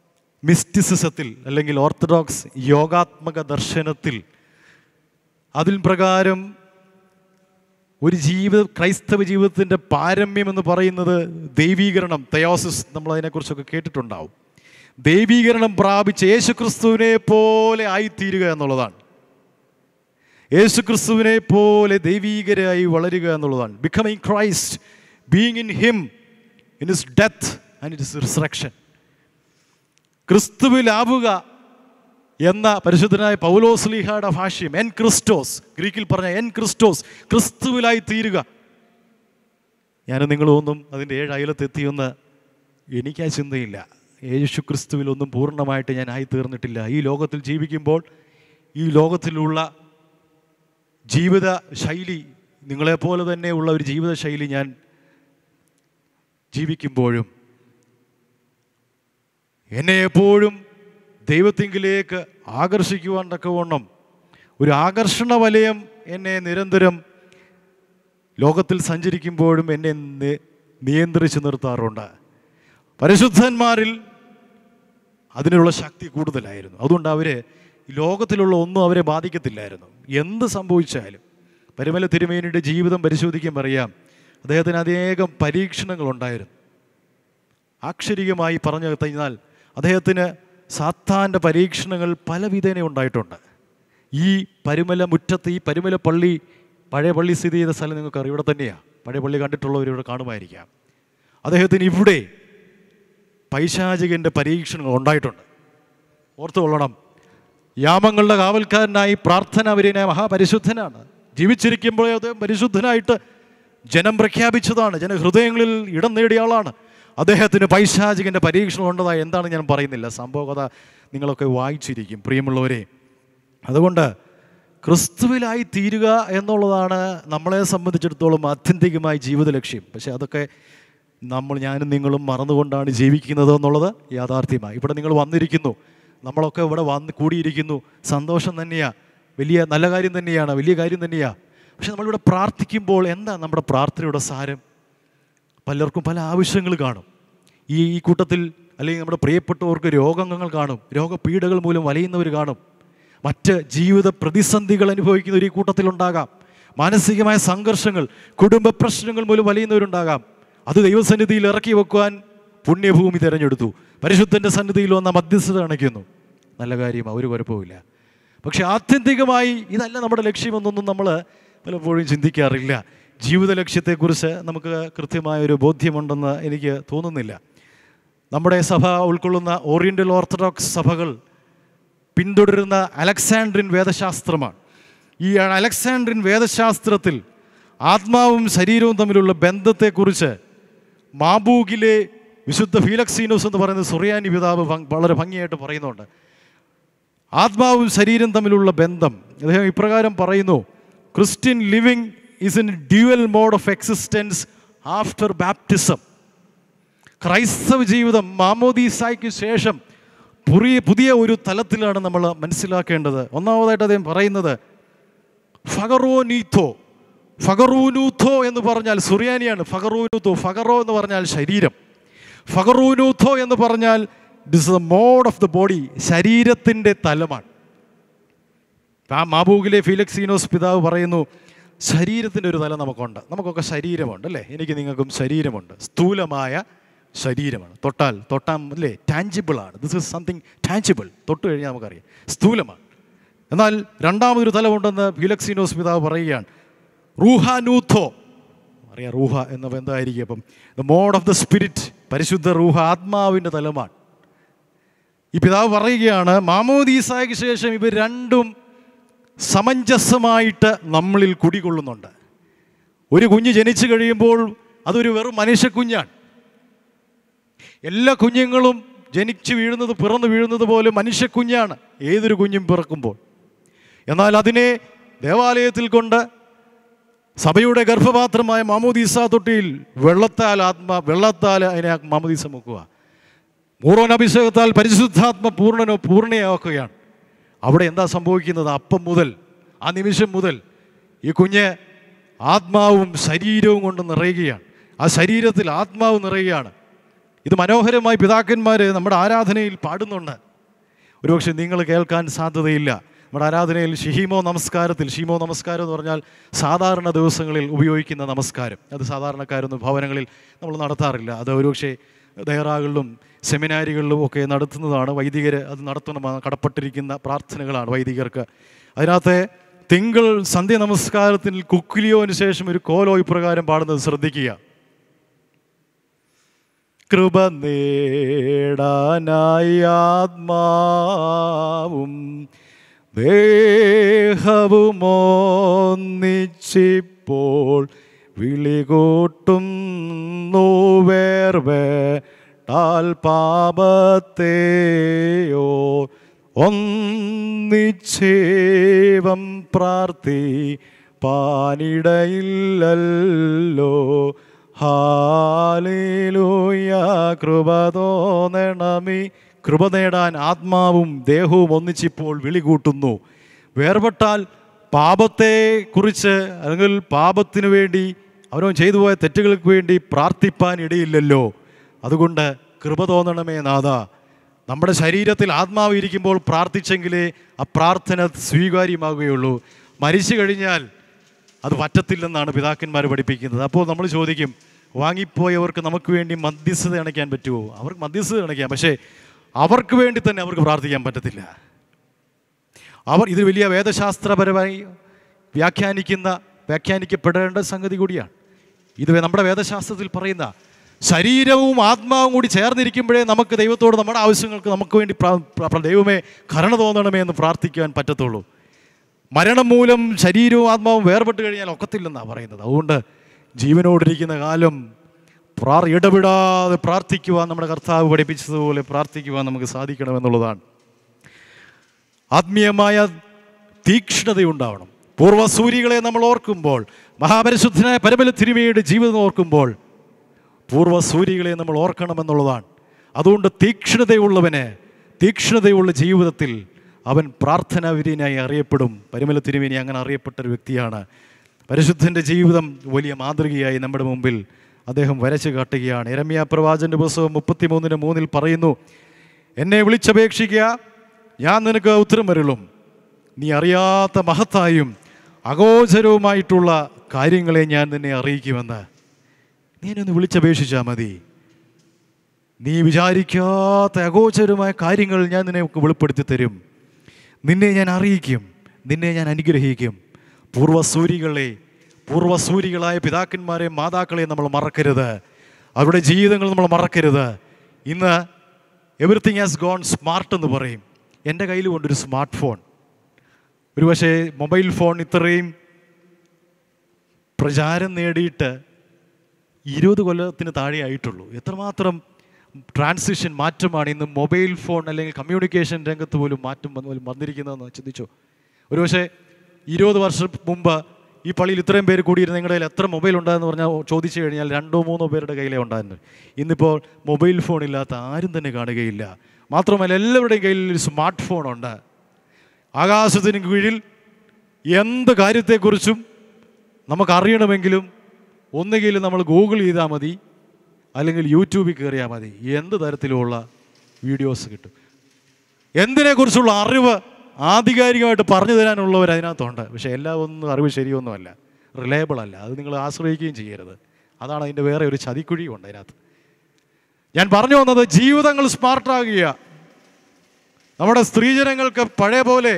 മിസ്റ്റിസിസത്തിൽ അല്ലെങ്കിൽ ഓർത്തഡോക്സ് യോഗാത്മക ദർശനത്തിൽ അതിൽ പ്രകാരം ഒരു ജീവിത ക്രൈസ്തവ ജീവിതത്തിൻ്റെ പാരമ്യം എന്ന് പറയുന്നത് ദൈവീകരണം തയോസിസ് നമ്മൾ അതിനെക്കുറിച്ചൊക്കെ കേട്ടിട്ടുണ്ടാവും ദൈവീകരണം പ്രാപിച്ച് യേശുക്രിസ്തുവിനെ പോലെ ആയിത്തീരുക എന്നുള്ളതാണ് യേശുക്രിസ്തുവിനെ പോലെ ദൈവീകരായി വളരുക എന്നുള്ളതാണ് becoming Christ being in him in his death and it is resurrection ക്രിസ്തുവിലാവുക എന്ന പരിശുദ്ധനായ പൗലോസ്ലിഹയുടെ ഭാഷ്യം എൻ ക്രിസ്റ്റോസ് ഗ്രീക്കിൽ പറഞ്ഞ എൻ ക്രിസ്റ്റോസ് ക്രിസ്തുവിലായി തീരുക ഞാൻ നിങ്ങളൊന്നും അതിൻ്റെ ഏഴ് അയലത്തെത്തിയെന്ന് എനിക്ക് ആ ചിന്തയില്ല യേശു ക്രിസ്തുവിലൊന്നും പൂർണ്ണമായിട്ട് ഞാൻ ആയി തീർന്നിട്ടില്ല ഈ ലോകത്തിൽ ജീവിക്കുമ്പോൾ ഈ ലോകത്തിലുള്ള ജീവിത ശൈലി നിങ്ങളെപ്പോലെ തന്നെ ഉള്ള ഒരു ജീവിത ശൈലി ഞാൻ ജീവിക്കുമ്പോഴും എന്നെ എപ്പോഴും ദൈവത്തിങ്കിലേക്ക് ആകർഷിക്കുവാൻ തക്കവണ്ണം ഒരു ആകർഷണ വലയം എന്നെ നിരന്തരം ലോകത്തിൽ സഞ്ചരിക്കുമ്പോഴും എന്നെ നി- നിയന്ത്രിച്ച് നിർത്താറുണ്ട് പരിശുദ്ധന്മാരിൽ അതിനുള്ള ശക്തി കൂടുതലായിരുന്നു അതുകൊണ്ട് അവർ ലോകത്തിലുള്ള ഒന്നും അവരെ ബാധിക്കത്തില്ലായിരുന്നു എന്ത് സംഭവിച്ചാലും പരിമല തിരുമേനിയുടെ ജീവിതം പരിശോധിക്കുമ്പോൾ അറിയാം അദ്ദേഹത്തിന് അനേകം പരീക്ഷണങ്ങളുണ്ടായിരുന്നു ആക്ഷരികമായി പറഞ്ഞു കഴിഞ്ഞാൽ അദ്ദേഹത്തിന് സാത്താൻ്റെ പരീക്ഷണങ്ങൾ പല വിധേന ഉണ്ടായിട്ടുണ്ട് ഈ പരുമല മുറ്റത്ത് ഈ പരുമല പള്ളി പഴയ പള്ളി സ്ഥിതി ചെയ്ത സ്ഥലം നിങ്ങൾക്ക് അറിയാം ഇവിടെ തന്നെയാണ് പഴയ പള്ളി കണ്ടിട്ടുള്ളവർ ഇവിടെ കാണുമായിരിക്കാം അദ്ദേഹത്തിന് ഇവിടെ പൈശാചികൻ്റെ പരീക്ഷണങ്ങൾ ഉണ്ടായിട്ടുണ്ട് ഓർത്തു കൊള്ളണം യാമങ്ങളുടെ കാവൽക്കാരനായി പ്രാർത്ഥന അവരിനെ മഹാപരിശുദ്ധനാണ് ജീവിച്ചിരിക്കുമ്പോഴേ അദ്ദേഹം പരിശുദ്ധനായിട്ട് ജനം പ്രഖ്യാപിച്ചതാണ് ജനഹൃദയങ്ങളിൽ ഇടം നേടിയ ആളാണ് അദ്ദേഹത്തിന് പൈശാചികൻ്റെ പരീക്ഷണം ഉണ്ടതായി എന്താണ് ഞാൻ പറയുന്നില്ല സംഭവകഥ നിങ്ങളൊക്കെ വായിച്ചിരിക്കും പ്രിയമുള്ളവരെ അതുകൊണ്ട് ക്രിസ്തുവിലായി തീരുക എന്നുള്ളതാണ് നമ്മളെ സംബന്ധിച്ചിടത്തോളം ആത്യന്തികമായി ജീവിത ലക്ഷ്യം പക്ഷേ അതൊക്കെ നമ്മൾ ഞാനും നിങ്ങളും മറന്നുകൊണ്ടാണ് ജീവിക്കുന്നത് എന്നുള്ളത് യാഥാർത്ഥ്യമായി ഇവിടെ നിങ്ങൾ വന്നിരിക്കുന്നു നമ്മളൊക്കെ ഇവിടെ വന്ന് കൂടിയിരിക്കുന്നു സന്തോഷം തന്നെയാണ് വലിയ നല്ല കാര്യം തന്നെയാണ് വലിയ കാര്യം തന്നെയാണ് പക്ഷെ നമ്മളിവിടെ പ്രാർത്ഥിക്കുമ്പോൾ എന്താ നമ്മുടെ പ്രാർത്ഥനയുടെ സാരം പലർക്കും പല ആവശ്യങ്ങൾ കാണും ഈ ഈ കൂട്ടത്തിൽ അല്ലെങ്കിൽ നമ്മുടെ പ്രിയപ്പെട്ടവർക്ക് രോഗങ്ങൾ കാണും രോഗപീഠകൾ മൂലം വലയുന്നവർ കാണും മറ്റ് ജീവിത പ്രതിസന്ധികൾ അനുഭവിക്കുന്നവർ ഈ കൂട്ടത്തിലുണ്ടാകാം മാനസികമായ സംഘർഷങ്ങൾ കുടുംബ പ്രശ്നങ്ങൾ മൂലം വലയുന്നവരുണ്ടാകാം അത് ദൈവസന്നിധിയിൽ ഇറക്കി വെക്കുവാൻ പുണ്യഭൂമി തിരഞ്ഞെടുത്തു പരിശുദ്ധൻ്റെ സന്നിധിയിൽ വന്ന മധ്യസ്ഥത അണയ്ക്കുന്നു നല്ല കാര്യമാണ് ഒരു കുഴപ്പമില്ല പക്ഷെ ആത്യന്തികമായി ഇതല്ല നമ്മുടെ ലക്ഷ്യമെന്നൊന്നും നമ്മൾ പലപ്പോഴും ചിന്തിക്കാറില്ല ജീവിത ലക്ഷ്യത്തെക്കുറിച്ച് നമുക്ക് കൃത്യമായ ഒരു ബോധ്യമുണ്ടെന്ന് എനിക്ക് തോന്നുന്നില്ല നമ്മുടെ സഭ ഉൾക്കൊള്ളുന്ന ഓറിയൻ്റൽ ഓർത്തഡോക്സ് സഭകൾ പിന്തുടരുന്ന അലക്സാൻഡ്രിൻ വേദശാസ്ത്രമാണ് ഈ അലക്സാൻഡ്രിൻ വേദശാസ്ത്രത്തിൽ ആത്മാവും ശരീരവും തമ്മിലുള്ള ബന്ധത്തെക്കുറിച്ച് മാബൂഗിലെ വിശുദ്ധ ഫീലക്സീനോസ് എന്ന് പറയുന്ന സുറിയാനി പിതാവ് ഭംഗ്- വളരെ ഭംഗിയായിട്ട് പറയുന്നുണ്ട് ആത്മാവും ശരീരം തമ്മിലുള്ള ബന്ധം അദ്ദേഹം ഇപ്രകാരം പറയുന്നു Christian living is in dual mode of existence after baptism ക്രൈസ്തവ ജീവിതം മാമോദീസായ്ക്ക് ശേഷം പുതിയ പുതിയ ഒരു തലത്തിലാണ് നമ്മൾ മനസ്സിലാക്കേണ്ടത് ഒന്നാമതായിട്ട് അദ്ദേഹം പറയുന്നത് ഫഗറോനീത്തോ ഫഗറൂനൂത്തോ എന്ന് പറഞ്ഞാൽ സുറിയാനിയാണ് ഫഗറൂനൂത്തോ ഫഗറോ എന്ന് പറഞ്ഞാൽ ശരീരം ഫഗറൂനൂത്തോ എന്ന് പറഞ്ഞാൽ it the mode of the body ശരീരത്തിൻ്റെ തലമാണ് ആ മാബൂഗിലെ ഫിലക്സീനോസ് പിതാവ് പറയുന്നു ശരീരത്തിൻ്റെ ഒരു തലം നമുക്കുണ്ട് നമുക്കൊക്കെ ശരീരമുണ്ട് അല്ലേ എനിക്ക് നിങ്ങൾക്കും ശരീരമുണ്ട് സ്ഥൂലമായ ശരീരമാണ് തൊട്ടാൽ തൊട്ടാൽ അല്ലേ ടാഞ്ചിബിൾ ആണ് ദിസ് ഇസ് സംതിങ് ടാഞ്ചിബിൾ തൊട്ട് കഴിഞ്ഞാൽ നമുക്കറിയാം സ്ഥൂലമാണ് എന്നാൽ രണ്ടാമതൊരു തലമുണ്ടെന്ന് ഫിലക്സീനോസ് പിതാവ് പറയുകയാണ് റൂഹാനൂത്തോ അറിയാം റൂഹ എന്ന എന്തായിരിക്കും അപ്പം the mode of the spirit പരിശുദ്ധ റൂഹ ആത്മാവിൻ്റെ തലമാണ് ഈ പിതാവ് പറയുകയാണ് മാമോദീസായ്ക്ക് ശേഷം ഇവർ രണ്ടും സമഞ്ജസമായിട്ട് നമ്മളിൽ കുടികൊള്ളുന്നുണ്ട് ഒരു കുഞ്ഞ് ജനിച്ചു കഴിയുമ്പോൾ അതൊരു വെറും മനുഷ്യക്കുഞ്ഞാണ് എല്ലാ കുഞ്ഞുങ്ങളും ജനിച്ചു വീഴുന്നത് പിറന്നു വീഴുന്നത് പോലെ മനുഷ്യക്കുഞ്ഞാണ് ഏതൊരു കുഞ്ഞും പിറക്കുമ്പോൾ എന്നാൽ അതിനെ ദേവാലയത്തിൽ കൊണ്ട് സഭയുടെ ഗർഭപാത്രമായ മാമോദീസ തൊട്ടിയിൽ വെള്ളത്താൽ ആത്മ വെള്ളത്താൽ അതിനെ മാമോദീസ മുക്കുക മൂറോൻ അഭിഷേകത്താൽ പരിശുദ്ധാത്മ പൂർണ്ണനോ പൂർണ്ണയാക്കുകയാണ് അവിടെ എന്താ സംഭവിക്കുന്നത് അപ്പം മുതൽ ആ നിമിഷം മുതൽ ഈ കുഞ്ഞ് ആത്മാവും ശരീരവും കൊണ്ട് നിറയുകയാണ് ആ ശരീരത്തിൽ ആത്മാവ് നിറയുകയാണ് ഇത് മനോഹരമായി പിതാക്കന്മാർ നമ്മുടെ ആരാധനയിൽ പാടുന്നുണ്ട് ഒരുപക്ഷെ നിങ്ങൾ കേൾക്കാൻ സാധ്യതയില്ല നമ്മുടെ ആരാധനയിൽ ഷിഹിമോ നമസ്കാരത്തിൽ ഷീമോ നമസ്കാരം എന്ന് പറഞ്ഞാൽ സാധാരണ ദിവസങ്ങളിൽ ഉപയോഗിക്കുന്ന നമസ്കാരം അത് സാധാരണക്കാരൊന്നും ഭവനങ്ങളിൽ നമ്മൾ നടത്താറില്ല അത് ഒരുപക്ഷെ ദയറാകളിലും സെമിനാരികളിലും ഒക്കെ നടത്തുന്നതാണ് വൈദികർ അത് നടത്തണം കടപ്പെട്ടിരിക്കുന്ന പ്രാർത്ഥനകളാണ് വൈദികർക്ക് അതിനകത്തെ തിങ്കൾ സന്ധ്യ നമസ്കാരത്തിൽ കുക്കിലിയോന് ശേഷം ഒരു കോലോ ഇപ്രകാരം പാടുന്നത് ശ്രദ്ധിക്കുക കൃപ നേടാനായി ആത്മാവും ദേഹവുമൊന്നിച്ചിപ്പോൾ വിളികൂട്ടുന്നു വേർവേട്ടാൽ പാപത്തെയോ ഒന്നിച്ചേവം പ്രാർത്ഥി പാനിടയില്ലല്ലോ ഹാലേലൂയ കൃപ തോന്നണമി കൃപ നേടാൻ ആത്മാവും ദേഹവും ഒന്നിച്ചിപ്പോൾ വിളികൂട്ടുന്നു വേർപെട്ടാൽ പാപത്തെക്കുറിച്ച് അല്ലെങ്കിൽ പാപത്തിനു വേണ്ടി അവനവൻ ചെയ്തു പോയ തെറ്റുകൾക്ക് വേണ്ടി പ്രാർത്ഥിപ്പാൻ ഇടയില്ലല്ലോ അതുകൊണ്ട് കൃപ തോന്നണമേ നാഥ നമ്മുടെ ശരീരത്തിൽ ആത്മാവ് ഇരിക്കുമ്പോൾ പ്രാർത്ഥിച്ചെങ്കിലേ ആ പ്രാർത്ഥന സ്വീകാര്യമാകുകയുള്ളൂ മരിച്ചു കഴിഞ്ഞാൽ അത് പറ്റത്തില്ലെന്നാണ് പിതാക്കന്മാർ പഠിപ്പിക്കുന്നത് അപ്പോൾ നമ്മൾ ചോദിക്കും വാങ്ങിപ്പോയവർക്ക് നമുക്ക് വേണ്ടി മധ്യസ്ഥത അണയ്ക്കാൻ പറ്റുമോ അവർക്ക് മധ്യസ്ഥത അണയ്ക്കാം പക്ഷേ അവർക്ക് വേണ്ടി തന്നെ അവർക്ക് പ്രാർത്ഥിക്കാൻ പറ്റത്തില്ല അവർ ഇത് വലിയ വേദശാസ്ത്രപരമായി വ്യാഖ്യാനിക്കുന്ന വ്യാഖ്യാനിക്കപ്പെടേണ്ട സംഗതി കൂടിയാണ് ഇത് നമ്മുടെ വേദശാസ്ത്രത്തിൽ പറയുന്ന ശരീരവും ആത്മാവും കൂടി ചേർന്നിരിക്കുമ്പോഴേ നമുക്ക് ദൈവത്തോട് നമ്മുടെ ആവശ്യങ്ങൾക്ക് നമുക്ക് വേണ്ടി പ്രാ- പ്രാ- ദൈവമേ കരുണ തോന്നണമേ എന്ന് പ്രാർത്ഥിക്കാൻ പറ്റത്തുള്ളൂ മരണം മൂലം ശരീരവും ആത്മാവും വേർപെട്ട് കഴിഞ്ഞാൽ ഒക്കത്തില്ലെന്നാണ് പറയുന്നത് അതുകൊണ്ട് ജീവനോടിരിക്കുന്ന കാലം പ്രാർ ഇടപെടാതെ പ്രാർത്ഥിക്കുവാൻ നമ്മുടെ കർത്താവ് പഠിപ്പിച്ചതുപോലെ പ്രാർത്ഥിക്കുവാൻ നമുക്ക് സാധിക്കണമെന്നുള്ളതാണ് ആത്മീയമായ തീക്ഷ്ണതയുണ്ടാവണം പൂർവ്വസൂരികളെ നമ്മൾ ഓർക്കുമ്പോൾ മഹാപരിശുദ്ധനായ പരമല തിരുമയുടെ ജീവിതം ഓർക്കുമ്പോൾ പൂർവ്വസൂരികളെ നമ്മൾ ഓർക്കണമെന്നുള്ളതാണ് അതുകൊണ്ട് തീക്ഷ്ണതയുള്ളവന് തീക്ഷ്ണതയുള്ള ജീവിതത്തിൽ അവൻ പ്രാർത്ഥനാവിധീനായി അറിയപ്പെടും പരിമല തിരുമേനി അങ്ങനെ അറിയപ്പെട്ട ഒരു വ്യക്തിയാണ് പരിശുദ്ധൻ്റെ ജീവിതം വലിയ മാതൃകയായി നമ്മുടെ മുമ്പിൽ അദ്ദേഹം വരച്ചു കാട്ടുകയാണ് എരമ്യ പ്രവാചൻ്റെ പുസ്തകം മുപ്പത്തിമൂന്നിന് മൂന്നിൽ പറയുന്നു എന്നെ വിളിച്ചപേക്ഷിക്കുക ഞാൻ നിനക്ക് ഉത്തരം വരുളും നീ അറിയാത്ത മഹത്തായും അഗോചരവുമായിട്ടുള്ള കാര്യങ്ങളെ ഞാൻ നിന്നെ അറിയിക്കുമെന്ന് നീ എന്നെ ഒന്ന് വിളിച്ചപേക്ഷിച്ചാൽ മതി നീ വിചാരിക്കാത്ത അഗോചരമായ കാര്യങ്ങൾ ഞാൻ നിന്നെ വെളിപ്പെടുത്തി തരും നിന്നെ ഞാൻ അറിയിക്കും നിന്നെ ഞാൻ അനുഗ്രഹിക്കും പൂർവ്വസൂരികളെ പൂർവ്വസൂരികളായ പിതാക്കന്മാരെ മാതാക്കളെ നമ്മൾ മറക്കരുത് അവരുടെ ജീവിതങ്ങൾ നമ്മൾ മറക്കരുത് ഇന്ന് എവറിത്തിങ് ഹാസ് ഗോൺ സ്മാർട്ട് എന്ന് പറയും എൻ്റെ കയ്യിൽ കൊണ്ടൊരു സ്മാർട്ട് ഫോൺ ഒരു പക്ഷേ മൊബൈൽ ഫോൺ ഇത്രയും പ്രചാരം നേടിയിട്ട് ഇരുപത് കൊല്ലത്തിന് താഴെ ആയിട്ടുള്ളൂ എത്രമാത്രം ട്രാൻസിഷൻ മാറ്റമാണ് ഇന്ന് മൊബൈൽ ഫോൺ അല്ലെങ്കിൽ കമ്മ്യൂണിക്കേഷൻ രംഗത്ത് പോലും മാറ്റം വന്ന് പോലും വന്നിരിക്കുന്നതെന്ന് ചിന്തിച്ചു ഒരുപക്ഷെ ഇരുപത് വർഷം മുമ്പ് ഈ പള്ളിയിൽ ഇത്രയും പേര് കൂടിയിരുന്ന നിങ്ങളുടെ കയ്യിൽ എത്ര മൊബൈൽ ഉണ്ടായെന്ന് പറഞ്ഞാൽ ചോദിച്ചു കഴിഞ്ഞാൽ രണ്ടോ മൂന്നോ പേരുടെ കയ്യിലേ ഉണ്ടായിരുന്നു ഇന്നിപ്പോൾ മൊബൈൽ ഫോൺ ഇല്ലാത്ത ആരും തന്നെ കാണുകയില്ല മാത്രമല്ല എല്ലാവരുടെയും കയ്യിൽ ഒരു സ്മാർട്ട് ഫോണുണ്ട് ആകാശത്തിന് കീഴിൽ എന്ത് കാര്യത്തെക്കുറിച്ചും നമുക്കറിയണമെങ്കിലും ഒന്നുകിൽ നമ്മൾ ഗൂഗിൾ ചെയ്താൽ മതി അല്ലെങ്കിൽ യൂട്യൂബിൽ കയറിയാൽ മതി എന്ത് തരത്തിലുള്ള വീഡിയോസ് കിട്ടും എന്തിനെക്കുറിച്ചുള്ള അറിവ് ആധികാരികമായിട്ട് പറഞ്ഞു തരാനുള്ളവർ അതിനകത്തുണ്ട് പക്ഷേ എല്ലാ ഒന്നും അറിവ് ശരിയൊന്നുമല്ല റിലയബിൾ അല്ല അത് നിങ്ങൾ ആശ്രയിക്കുകയും ചെയ്യരുത് അതാണ് അതിൻ്റെ വേറെ ഒരു ചതിക്കുഴിയുണ്ട് അതിനകത്ത് ഞാൻ പറഞ്ഞു വന്നത് ജീവിതങ്ങൾ സ്മാർട്ടാകുക നമ്മുടെ സ്ത്രീജനങ്ങൾക്ക് പഴയ പോലെ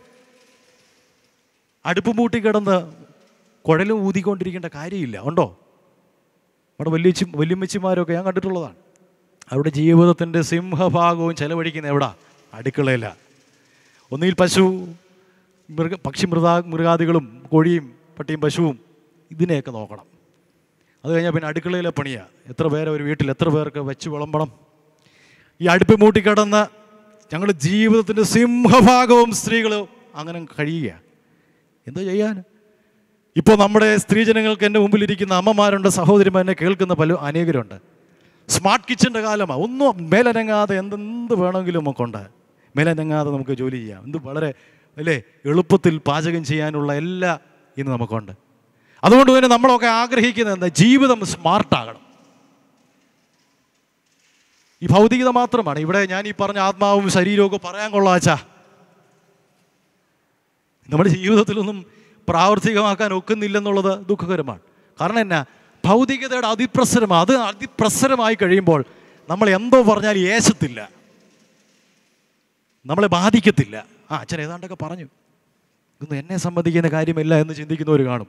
അടുപ്പ് മൂട്ടി കിടന്ന് കുഴലും ഊതിക്കൊണ്ടിരിക്കേണ്ട കാര്യമില്ല ഉണ്ടോ നമ്മുടെ വലിയച്ചി വല്യമ്മച്ചിമാരൊക്കെ ഞാൻ കണ്ടിട്ടുള്ളതാണ് അവരുടെ ജീവിതത്തിൻ്റെ സിംഹഭാഗവും ചെലവഴിക്കുന്ന എവിടാ അടുക്കളയില ഒന്നുകിൽ പശു മൃഗ പക്ഷി മൃഗാ മൃഗാദികളും കോഴിയും പട്ടിയും പശുവും ഇതിനെയൊക്കെ നോക്കണം അത് കഴിഞ്ഞാൽ പിന്നെ അടുക്കളയിലെ പണിയാണ് എത്ര പേരെ ഒരു വീട്ടിൽ എത്ര പേർക്ക് വെച്ച് വിളമ്പണം ഈ അടുപ്പ് മൂട്ടിക്കിടന്ന് ഞങ്ങളുടെ ജീവിതത്തിൻ്റെ സിംഹഭാഗവും സ്ത്രീകൾ അങ്ങനെ കഴിയുക എന്താ ചെയ്യാൻ ഇപ്പോൾ നമ്മുടെ സ്ത്രീജനങ്ങൾക്ക് എൻ്റെ മുമ്പിലിരിക്കുന്ന അമ്മമാരുണ്ട് സഹോദരിമാർ എന്നെ കേൾക്കുന്ന പല അനേകരുണ്ട് സ്മാർട്ട് കിച്ചൻ്റെ കാലമാണ് ഒന്നും മേലനങ്ങാതെ എന്തെന്ത് വേണമെങ്കിലും നമുക്കുണ്ട് മേലനങ്ങാതെ നമുക്ക് ജോലി ചെയ്യാം എന്ത് വളരെ അല്ലേ എളുപ്പത്തിൽ പാചകം ചെയ്യാനുള്ള എല്ലാ ഇന്ന് നമുക്കുണ്ട് അതുകൊണ്ട് തന്നെ നമ്മളൊക്കെ ആഗ്രഹിക്കുന്നത് എന്താ ജീവിതം സ്മാർട്ടാകണം ഈ ഭൗതികത മാത്രമാണ് ഇവിടെ ഞാൻ ഈ പറഞ്ഞ ആത്മാവും ശരീരവും ഒക്കെ പറയാൻ കൊള്ളാച്ചാ നമ്മുടെ ജീവിതത്തിലൊന്നും പ്രാവർത്തികമാക്കാൻ ഒക്കുന്നില്ലെന്നുള്ളത് ദുഃഖകരമാണ് കാരണം എന്നാ ഭൗതികതയുടെ അതിപ്രസരമാണ് അത് അതിപ്രസരമായി കഴിയുമ്പോൾ നമ്മൾ എന്തോ പറഞ്ഞാൽ ഏശത്തില്ല നമ്മളെ ബാധിക്കത്തില്ല ആ അച്ഛൻ ഏതാണ്ടൊക്കെ പറഞ്ഞു ഇതൊന്നും എന്നെ സംബന്ധിക്കുന്ന കാര്യമില്ല എന്ന് ചിന്തിക്കുന്നവർ കാണും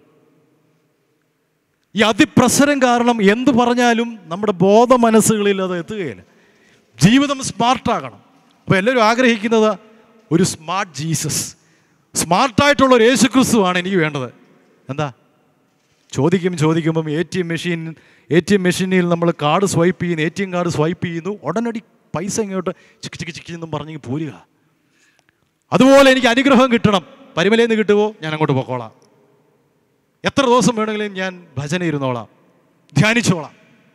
ഈ അതിപ്രസരം കാരണം എന്ത് പറഞ്ഞാലും നമ്മുടെ ബോധ മനസ്സുകളിൽ അത് എത്തുകയില്ല ജീവിതം സ്മാർട്ടാകണം അപ്പോൾ എല്ലാവരും ആഗ്രഹിക്കുന്നത് ഒരു സ്മാർട്ട് ജീസസ് സ്മാർട്ടായിട്ടുള്ള ഒരു യേശു ക്രിസ്തുവാണ് എനിക്ക് വേണ്ടത് എന്താ ചോദിക്കും ചോദിക്കുമ്പം A T M machine A T M മെഷീനിൽ നമ്മൾ കാർഡ് സ്വൈപ്പ് ചെയ്യുന്നു A T M card swipe ചെയ്യുന്നു ഉടനടി പൈസ ഇങ്ങോട്ട് ചിക്ക് ചിക്ക് ചിക്കി എന്നും പറഞ്ഞ് പോരുക അതുപോലെ എനിക്ക് അനുഗ്രഹം കിട്ടണം പരിമലയിൽ നിന്ന് കിട്ടുമോ ഞാൻ അങ്ങോട്ട് പൊക്കോളാം എത്ര ദിവസം വേണമെങ്കിലും ഞാൻ ഭജന ഇരുന്നോളാം ധ്യാനിച്ചോളാം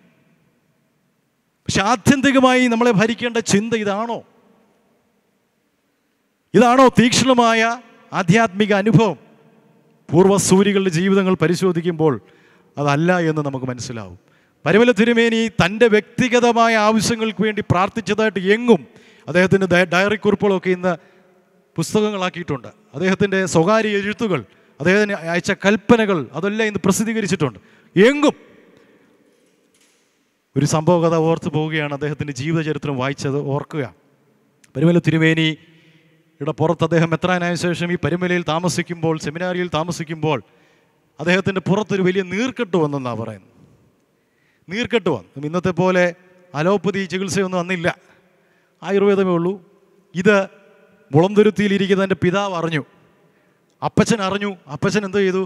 പക്ഷെ ആത്യന്തികമായി നമ്മളെ ഭരിക്കേണ്ട ചിന്ത ഇതാണോ ഇതാണോ തീക്ഷ്ണമായ ആധ്യാത്മിക അനുഭവം പൂർവ്വസൂരികളുടെ ജീവിതങ്ങൾ പരിശോധിക്കുമ്പോൾ അതല്ല എന്ന് നമുക്ക് മനസ്സിലാവും പരിമല തിരുമേനി തൻ്റെ വ്യക്തിഗതമായ ആവശ്യങ്ങൾക്ക് വേണ്ടി പ്രാർത്ഥിച്ചതായിട്ട് എങ്ങും അദ്ദേഹത്തിൻ്റെ ഡയ- ഡയറി കുറിപ്പുകളൊക്കെ ഇന്ന് പുസ്തകങ്ങളാക്കിയിട്ടുണ്ട് അദ്ദേഹത്തിൻ്റെ സ്വകാര്യ എഴുത്തുകൾ അദ്ദേഹത്തിന് അയച്ച കൽപ്പനകൾ അതെല്ലാം ഇന്ന് പ്രസിദ്ധീകരിച്ചിട്ടുണ്ട് എങ്ങും ഒരു സംഭവ കഥ ഓർത്ത് പോവുകയാണ് അദ്ദേഹത്തിൻ്റെ ജീവചരിത്രം വായിച്ചത് ഓർക്കുക പരിമല തിരുമേനിയുടെ പുറത്ത് അദ്ദേഹം എത്രാനായ ശേഷം ഈ പരിമലയിൽ താമസിക്കുമ്പോൾ സെമിനാരിയിൽ താമസിക്കുമ്പോൾ അദ്ദേഹത്തിൻ്റെ പുറത്തൊരു വലിയ നീർക്കെട്ട് വന്നെന്നാണ് പറയുന്നത് നീർക്കെട്ട് വന്നു ഇന്നത്തെ പോലെ അലോപ്പതി ചികിത്സയൊന്നും അന്നില്ല ആയുർവേദമേ ഉള്ളൂ ഇത് മുളന്തുരുത്തിയിലിരിക്കുന്ന എൻ്റെ പിതാവ് അറിഞ്ഞു അപ്പച്ചൻ അറിഞ്ഞു അപ്പച്ചൻ എന്ത് ചെയ്തു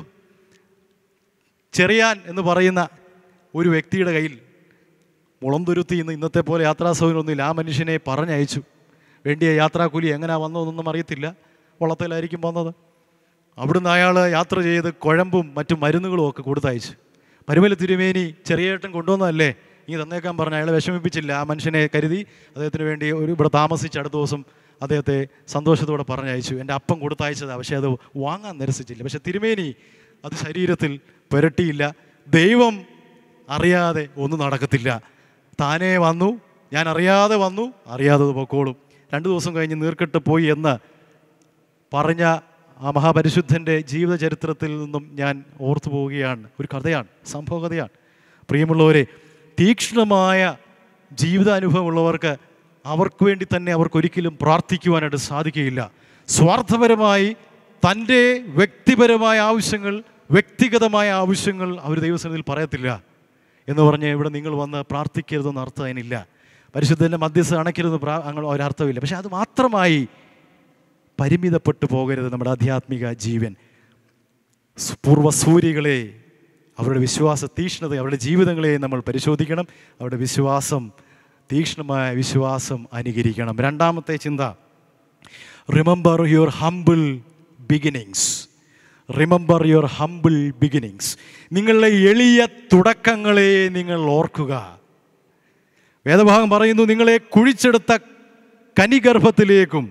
ചെറിയാൻ എന്ന് പറയുന്ന ഒരു വ്യക്തിയുടെ കയ്യിൽ മുളന്തുരുത്തി ഇന്ന് ഇന്നത്തെ പോലെ യാത്രാ സൗകര്യമൊന്നുമില്ല ആ മനുഷ്യനെ പറഞ്ഞയച്ചു വേണ്ടിയ യാത്രാക്കൂലി എങ്ങനെയാ വന്നതെന്നൊന്നും അറിയത്തില്ല വള്ളത്തിലായിരിക്കും വന്നത് അവിടുന്ന് അയാൾ യാത്ര ചെയ്ത് കുഴമ്പും മറ്റു മരുന്നുകളും ഒക്കെ കൊടുത്തയച്ചു പരുമല തിരുമേനി ചെറിയേട്ടൻ കൊണ്ടുവന്നതല്ലേ ഈ തന്നേക്കാൻ പറഞ്ഞ അയാളെ വിഷമിപ്പിച്ചില്ല ആ മനുഷ്യനെ കരുതി അദ്ദേഹത്തിന് വേണ്ടി ഒരു ഇവിടെ താമസിച്ച് അടുത്ത ദിവസം അദ്ദേഹത്തെ സന്തോഷത്തോടെ പറഞ്ഞയച്ചു എൻ്റെ അപ്പം കൊടുത്തയച്ചതാണ് പക്ഷേ അത് വാങ്ങാൻ നിരസിച്ചില്ല പക്ഷെ തിരുമേനി അത് ശരീരത്തിൽ പുരട്ടിയില്ല ദൈവം അറിയാതെ ഒന്നും നടക്കത്തില്ല താനേ വന്നു ഞാൻ അറിയാതെ വന്നു അറിയാതെ പൊക്കോളും രണ്ട് ദിവസം കഴിഞ്ഞ് നീർക്കെട്ട് പോയി എന്ന് പറഞ്ഞ ആ മഹാപരിശുദ്ധൻ്റെ ജീവിതചരിത്രത്തിൽ നിന്നും ഞാൻ ഓർത്തു പോവുകയാണ് ഒരു കഥയാണ് സംഭവ കഥയാണ് പ്രിയമുള്ളവരെ തീക്ഷ്ണമായ ജീവിതാനുഭവമുള്ളവർക്ക് അവർക്ക് വേണ്ടി തന്നെ അവർക്കൊരിക്കലും പ്രാർത്ഥിക്കുവാനായിട്ട് സാധിക്കുകയില്ല സ്വാർത്ഥപരമായി തൻ്റെ വ്യക്തിപരമായ ആവശ്യങ്ങൾ വ്യക്തിഗതമായ ആവശ്യങ്ങൾ അവർ ദൈവസന്നിധിയിൽ പറയത്തില്ല എന്ന് പറഞ്ഞ് ഇവിടെ നിങ്ങൾ വന്ന് പ്രാർത്ഥിക്കരുതെന്ന് അർത്ഥം അതിനില്ല പരിശുദ്ധൻ്റെ മധ്യസ്ഥ അണയ്ക്കരുതെന്ന് പ്രാ അങ്ങനെ ഒരർത്ഥമില്ല പക്ഷെ അത് മാത്രമായി പരിമിതപ്പെട്ടു പോകരുത് നമ്മുടെ ആധ്യാത്മിക ജീവൻ സ് പൂർവ്വസൂരികളെ അവരുടെ വിശ്വാസ തീക്ഷ്ണത അവരുടെ ജീവിതങ്ങളെ നമ്മൾ പരിശോധിക്കണം അവരുടെ വിശ്വാസം തീക്ഷ്ണമായ വിശ്വാസം അനുകരിക്കണം രണ്ടാമത്തെ ചിന്ത remember your humble beginnings remember your humble beginnings നിങ്ങളുടെ എളിയ തുടക്കങ്ങളെ നിങ്ങൾ ഓർക്കുക വേദഭാഗം പറയുന്നു നിങ്ങളെ കുഴിച്ചെടുത്ത കനിഗർഭത്തിലേക്കും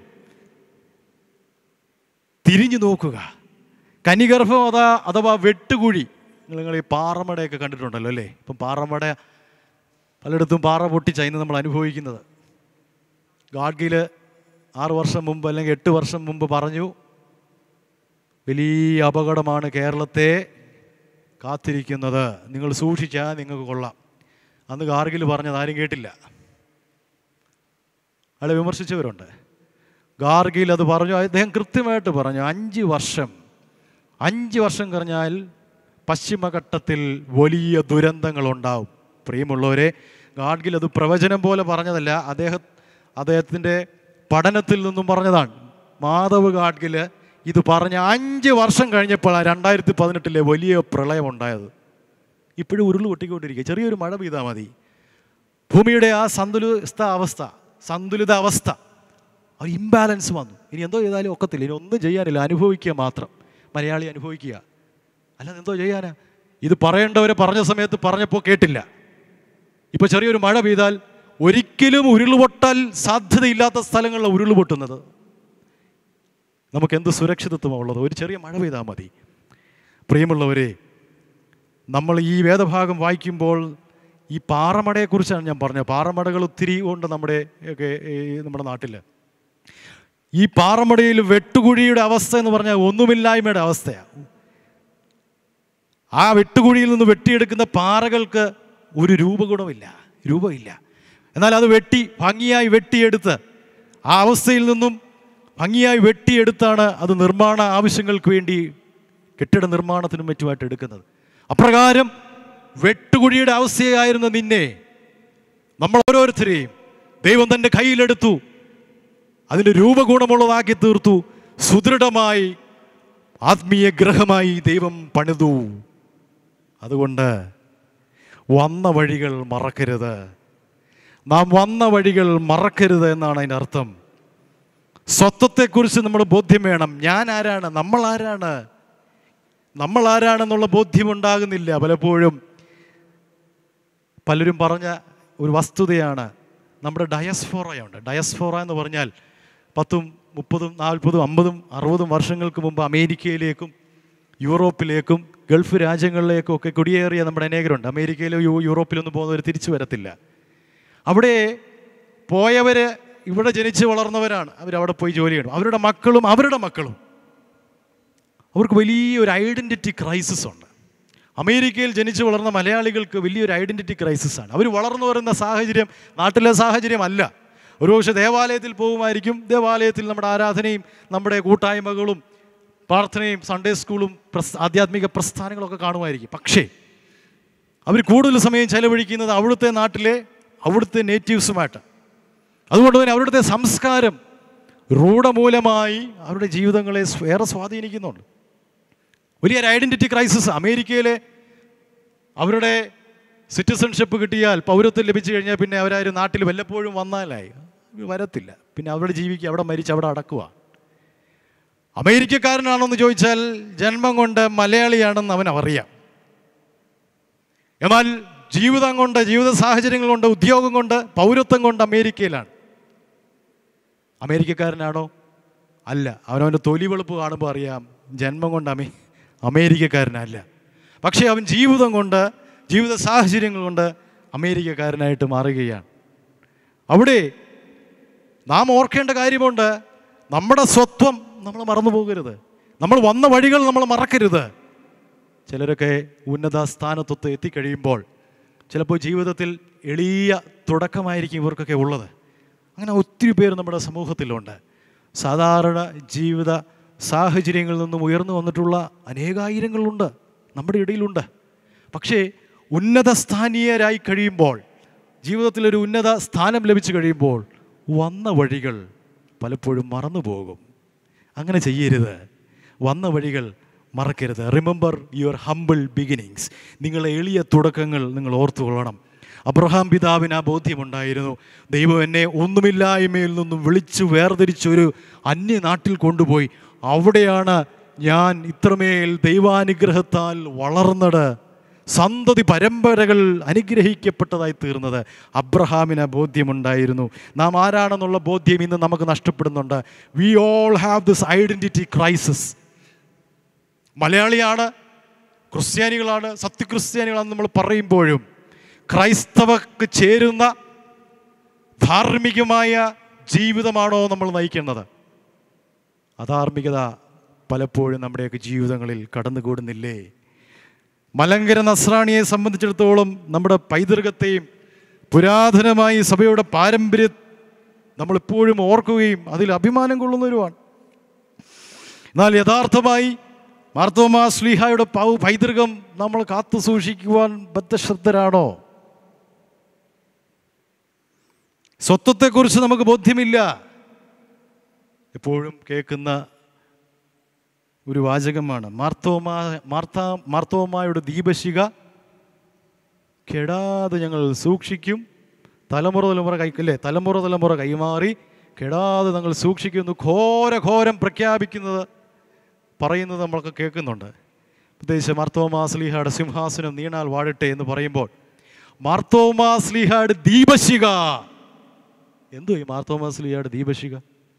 തിരിഞ്ഞു നോക്കുക കനിഗർഭം അതാ അഥവാ വെട്ടുകുഴി നിങ്ങൾ നിങ്ങൾ ഈ പാറമടയൊക്കെ കണ്ടിട്ടുണ്ടല്ലോ അല്ലേ ഇപ്പം പാറമട പലയിടത്തും പാറ പൊട്ടിച്ച ഇന്ന് നമ്മൾ അനുഭവിക്കുന്നത് ഗാഡ്ഗിൽ ആറ് വർഷം മുമ്പ് അല്ലെങ്കിൽ എട്ട് വർഷം മുമ്പ് പറഞ്ഞു വലിയ അപകടമാണ് കേരളത്തെ കാത്തിരിക്കുന്നത് നിങ്ങൾ സൂക്ഷിച്ചാൽ നിങ്ങൾക്ക് കൊള്ളാം അന്ന് ഗാർഗിൽ പറഞ്ഞത് ആരും കേട്ടില്ല അയാളെ വിമർശിച്ചവരുണ്ട് ഗാർഗിൽ അത് പറഞ്ഞു അദ്ദേഹം കൃത്യമായിട്ട് പറഞ്ഞു അഞ്ച് വർഷം അഞ്ച് വർഷം കഴിഞ്ഞാൽ പശ്ചിമഘട്ടത്തിൽ വലിയ ദുരന്തങ്ങളുണ്ടാവും പ്രിയമുള്ളവരെ ഗാഡ്ഗിൽ അത് പ്രവചനം പോലെ പറഞ്ഞതല്ല അദ്ദേഹം അദ്ദേഹത്തിൻ്റെ പഠനത്തിൽ നിന്നും പറഞ്ഞതാണ് മാധവ് ഗാഡ്ഗിൽ ഇത് പറഞ്ഞ അഞ്ച് വർഷം കഴിഞ്ഞപ്പോഴാണ് രണ്ടായിരത്തി പതിനെട്ടിലെ വലിയ പ്രളയം ഉണ്ടായത് ഇപ്പോഴും ഉരുൾ പൊട്ടിക്കൊണ്ടിരിക്കുക ചെറിയൊരു മഴ പെയ്താൽ മതി ഭൂമിയുടെ ആ സന്തുലിത അവസ്ഥ സന്തുലിത അവസ്ഥ ഒരു ഇംബാലൻസ് വന്നു ഇനി എന്തോ ചെയ്താലും ഒക്കത്തില്ല ഇനി ഒന്നും ചെയ്യാനില്ല അനുഭവിക്കുക മാത്രം മലയാളി അനുഭവിക്കുക അല്ലാതെ എന്തോ ചെയ്യാനാ ഇത് പറയേണ്ടവരെ പറഞ്ഞ സമയത്ത് പറഞ്ഞപ്പോൾ കേട്ടില്ല ഇപ്പോൾ ചെറിയൊരു മഴ പെയ്താൽ ഒരിക്കലും ഉരുളുപൊട്ടാൽ സാധ്യതയില്ലാത്ത സ്ഥലങ്ങളിലാണ് ഉരുളുപൊട്ടുന്നത് നമുക്ക് എന്ത് സുരക്ഷിതത്വമാണ് ഉള്ളത് ഒരു ചെറിയ മഴ പെയ്താൽ മതി പ്രിയമുള്ളവരെ നമ്മൾ ഈ വേദഭാഗം വായിക്കുമ്പോൾ ഈ പാറമടയെക്കുറിച്ചാണ് ഞാൻ പറഞ്ഞത് പാറമടകൾ ഒത്തിരി ഉണ്ട് നമ്മുടെ ഒക്കെ ഈ നമ്മുടെ നാട്ടിൽ ഈ പാറമടയിൽ വെട്ടുകുഴിയുടെ അവസ്ഥ എന്ന് പറഞ്ഞാൽ ഒന്നുമില്ലായ്മയുടെ അവസ്ഥയാണ് ആ വെട്ടുകുഴിയിൽ നിന്ന് വെട്ടിയെടുക്കുന്ന പാറകൾക്ക് ഒരു രൂപഗുണമില്ല രൂപമില്ല എന്നാൽ അത് വെട്ടി ഭംഗിയായി വെട്ടിയെടുത്ത് ആ അവസ്ഥയിൽ നിന്നും ഭംഗിയായി വെട്ടിയെടുത്താണ് അത് നിർമ്മാണ ആവശ്യങ്ങൾക്ക് വേണ്ടി കെട്ടിട നിർമ്മാണത്തിനും മറ്റുമായിട്ട് എടുക്കുന്നത് അപ്രകാരം വെട്ടുകുഴിയുടെ അവസ്ഥയായിരുന്ന നിന്നെ നമ്മൾ ഓരോരുത്തരെയും ദൈവം തൻ്റെ കയ്യിലെടുത്തു അതിൻ്റെ രൂപഗുണമുള്ളതാക്കി തീർത്തു സുദൃഢമായി ആത്മീയ ഗ്രഹമായി ദൈവം പണിതു അതുകൊണ്ട് വന്ന വഴികൾ മറക്കരുത് നാം വന്ന വഴികൾ മറക്കരുത് എന്നാണ് അതിൻ്റെ അർത്ഥം സ്വത്വത്തെക്കുറിച്ച് നമ്മൾ ബോധ്യം വേണം ഞാൻ ആരാണ് നമ്മൾ ആരാണ് നമ്മൾ ആരാണെന്നുള്ള ബോധ്യമുണ്ടാകുന്നില്ല പലപ്പോഴും പലരും പറഞ്ഞ ഒരു വസ്തുതയാണ് നമ്മുടെ ഡയസ്ഫോറയുണ്ട് ഡയസ്ഫോറ എന്ന് പറഞ്ഞാൽ പത്തും മുപ്പതും നാൽപ്പതും അമ്പതും അറുപതും വർഷങ്ങൾക്ക് മുമ്പ് അമേരിക്കയിലേക്കും യൂറോപ്പിലേക്കും ഗൾഫ് രാജ്യങ്ങളിലേക്കും ഒക്കെ കുടിയേറിയ നമ്മുടെ അനേകരുണ്ട് അമേരിക്കയിലോ യു യൂറോപ്പിലൊന്നും പോകുന്നവർ തിരിച്ചു വരത്തില്ല അവിടെ പോയവർ ഇവിടെ ജനിച്ച് വളർന്നവരാണ് അവരവിടെ പോയി ജോലി ചെയ്യണം അവരുടെ മക്കളും അവരുടെ മക്കളും അവർക്ക് വലിയൊരു ഐഡൻറ്റിറ്റി ക്രൈസിസ് ഉണ്ട് അമേരിക്കയിൽ ജനിച്ചു വളർന്ന മലയാളികൾക്ക് വലിയൊരു ഐഡൻറ്റിറ്റി ക്രൈസിസ് ആണ് അവർ വളർന്നു വരുന്ന സാഹചര്യം നാട്ടിലെ സാഹചര്യമല്ല ഒരുപക്ഷെ ദേവാലയത്തിൽ പോകുമായിരിക്കും ദേവാലയത്തിൽ നമ്മുടെ ആരാധനയും നമ്മുടെ കൂട്ടായ്മകളും പ്രാർത്ഥനയും സൺഡേ സ്കൂളും പ്രസ് ആധ്യാത്മിക പ്രസ്ഥാനങ്ങളൊക്കെ കാണുമായിരിക്കും പക്ഷേ അവർ കൂടുതൽ സമയം ചെലവഴിക്കുന്നത് അവിടുത്തെ നാട്ടിലെ അവിടുത്തെ നേറ്റീവ്സുമായിട്ട് അതുകൊണ്ട് തന്നെ അവരുടെ സംസ്കാരം രൂഢമൂലമായി അവരുടെ ജീവിതങ്ങളെ സ് ഏറെ സ്വാധീനിക്കുന്നുണ്ട് വലിയൊരു ഐഡൻറ്റിറ്റി ക്രൈസിസ് അമേരിക്കയിലെ അവരുടെ സിറ്റിസൺഷിപ്പ് കിട്ടിയാൽ പൗരത്വം ലഭിച്ചു കഴിഞ്ഞാൽ പിന്നെ അവരാരും നാട്ടിൽ വല്ലപ്പോഴും വന്നാലായി വരത്തില്ല പിന്നെ അവിടെ ജീവിക്കുക അവിടെ മരിച്ച് അവിടെ അടക്കുക അമേരിക്കക്കാരനാണെന്ന് ചോദിച്ചാൽ ജന്മം കൊണ്ട് മലയാളിയാണെന്ന് അവൻ അറിയാം എന്നാൽ ജീവിതം കൊണ്ട് ജീവിത സാഹചര്യങ്ങൾ കൊണ്ട് ഉദ്യോഗം കൊണ്ട് പൗരത്വം കൊണ്ട് അമേരിക്കയിലാണ് അമേരിക്കക്കാരനാണോ അല്ല അവനവൻ്റെ തൊലി വെളുപ്പ് കാണുമ്പോൾ അറിയാം ജന്മം കൊണ്ട് അമേ അമേരിക്കക്കാരനല്ല പക്ഷേ അവൻ ജീവിതം കൊണ്ട് ജീവിത സാഹചര്യങ്ങൾ കൊണ്ട് അമേരിക്കക്കാരനായിട്ട് മാറുകയാണ് അവിടെ നാം ഓർക്കേണ്ട കാര്യമുണ്ട് നമ്മുടെ സ്വത്വം നമ്മൾ മറന്നു പോകരുത് നമ്മൾ വന്ന വഴികൾ നമ്മൾ മറക്കരുത് ചിലരൊക്കെ ഉന്നത സ്ഥാനത്തൊത്ത് എത്തിക്കഴിയുമ്പോൾ ചിലപ്പോൾ ജീവിതത്തിൽ എളിയ തുടക്കമായിരിക്കും ഇവർക്കൊക്കെ ഉള്ളത് അങ്ങനെ ഒത്തിരി പേര് നമ്മുടെ സമൂഹത്തിലുണ്ട് സാധാരണ ജീവിത സാഹചര്യങ്ങളിൽ നിന്നും ഉയർന്നു വന്നിട്ടുള്ള അനേകായിരങ്ങളുണ്ട് നമ്മുടെ ഇടയിലുണ്ട് പക്ഷേ ഉന്നത സ്ഥാനീയരായി കഴിയുമ്പോൾ ജീവിതത്തിലൊരു ഉന്നത സ്ഥാനം ലഭിച്ചു കഴിയുമ്പോൾ വന്ന വഴികൾ പലപ്പോഴും മറന്നു പോകും അങ്ങനെ ചെയ്യരുത് വന്ന വഴികൾ മറക്കരുത് റിമെമ്പർ യുവർ ഹമ്പിൾ ബിഗിനിങ്സ് നിങ്ങളെ എളിയ തുടക്കങ്ങൾ നിങ്ങൾ ഓർത്തുകൊള്ളണം അബ്രഹാം പിതാവിന് ആ ബോധ്യമുണ്ടായിരുന്നു ദൈവം എന്നെ ഒന്നുമില്ലായ്മയിൽ നിന്നും വിളിച്ചു വേർതിരിച്ചൊരു അന്യനാട്ടിൽ കൊണ്ടുപോയി അവിടെയാണ് ഞാൻ ഇത്രമേൽ ദൈവാനുഗ്രഹത്താൽ വളർന്നത് സന്തതി പരമ്പരകൾ അനുഗ്രഹിക്കപ്പെട്ടതായി തീർന്നത് അബ്രഹാമിന് ബോധ്യമുണ്ടായിരുന്നു നാം ആരാണെന്നുള്ള ബോധ്യം ഇന്ന് നമുക്ക് നഷ്ടപ്പെടുന്നുണ്ട് we all have this identity crisis മലയാളിയാണ് ക്രിസ്ത്യാനികളാണ് സത്യക്രിസ്ത്യാനികളാണെന്ന് നമ്മൾ പറയുമ്പോഴും ക്രൈസ്തവക്ക് ചേരുന്ന ധാർമ്മികമായ ജീവിതമാണോ നമ്മൾ നയിക്കുന്നത് അധാർമികത പലപ്പോഴും നമ്മുടെയൊക്കെ ജീവിതങ്ങളിൽ കടന്നുകൂടുന്നില്ലേ മലങ്കര നസ്രാണിയെ സംബന്ധിച്ചിടത്തോളം നമ്മുടെ പൈതൃകത്തെയും പുരാതനമായി സഭയുടെ പാരമ്പര്യം നമ്മളെപ്പോഴും ഓർക്കുകയും അതിൽ അഭിമാനം കൊള്ളുന്നവരുമാണ് എന്നാൽ യഥാർത്ഥമായി മാർത്തോമാ ശ്ലീഹായുടെ പൗ പൈതൃകം നമ്മൾ കാത്തു സൂക്ഷിക്കുവാൻ ബദ്ധശ്രദ്ധരാണോ സ്വത്വത്തെക്കുറിച്ച് നമുക്ക് ബോധ്യമില്ല എപ്പോഴും കേൾക്കുന്ന ഒരു വാചകമാണ് മാർത്തോമാ മാർത്താ മാർത്തോമായുടെ ദീപശിക കെടാതെ ഞങ്ങൾ സൂക്ഷിക്കും തലമുറ തലമുറ കൈക്കല്ലേ തലമുറ തലമുറ കൈമാറി കെടാതെ ഞങ്ങൾ സൂക്ഷിക്കുന്നു ഘോര ഘോരം പ്രഖ്യാപിക്കുന്നത് പറയുന്നത് നമ്മളൊക്കെ കേൾക്കുന്നുണ്ട് പ്രത്യേകിച്ച് മാർത്തോമാ സ്ലീഹയുടെ സിംഹാസനം നീണാൽ വാഴട്ടെ എന്ന് പറയുമ്പോൾ മാർത്തോമാ സ്ലീഹയുടെ ദീപശിക എന്തോ ഈ മാർത്തോമാ സ്ലീഹയുടെ ദീപശിക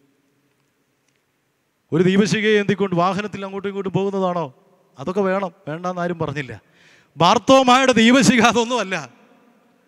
ഒരു ദീപശികയെ എന്തിക്കൊണ്ട് വാഹനത്തിൽ അങ്ങോട്ടും ഇങ്ങോട്ടും പോകുന്നതാണോ അതൊക്കെ വേണം വേണ്ടെന്ന് ആരും പറഞ്ഞില്ല ബാർത്തോമായുടെ ദീപശിക അതൊന്നുമല്ല